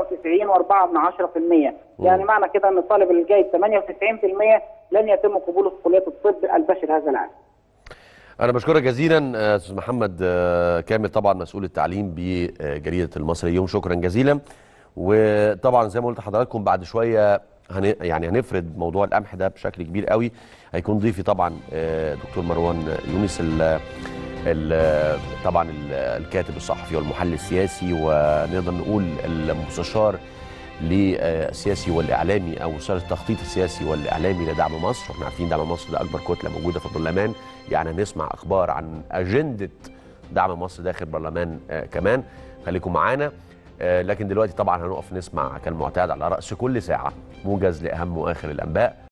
98.4% يعني معنى كده ان الطالب اللي جايب 98% لن يتم قبوله في كليه الطب البشري هذا العام انا بشكرك جزيلا آه، استاذ محمد آه، كامل طبعا مسؤول التعليم بجريده المصري اليوم شكرا جزيلا وطبعا زي ما قلت لحضراتكم بعد شويه هن يعني هنفرد موضوع القمح ده بشكل كبير قوي هيكون ضيفي طبعا آه، دكتور مروان يونس ال ال طبعا ال- الكاتب الصحفي والمحلل السياسي ونقدر نقول المستشار للسياسي والاعلامي او مستشار التخطيط السياسي والاعلامي لدعم مصر واحنا عارفين دعم مصر ده اكبر كتله موجوده في البرلمان يعني هنسمع اخبار عن اجنده دعم مصر داخل البرلمان آه كمان خليكم معانا آه لكن دلوقتي طبعا هنقف نسمع كالمعتاد على راس كل ساعه موجز لاهم واخر الانباء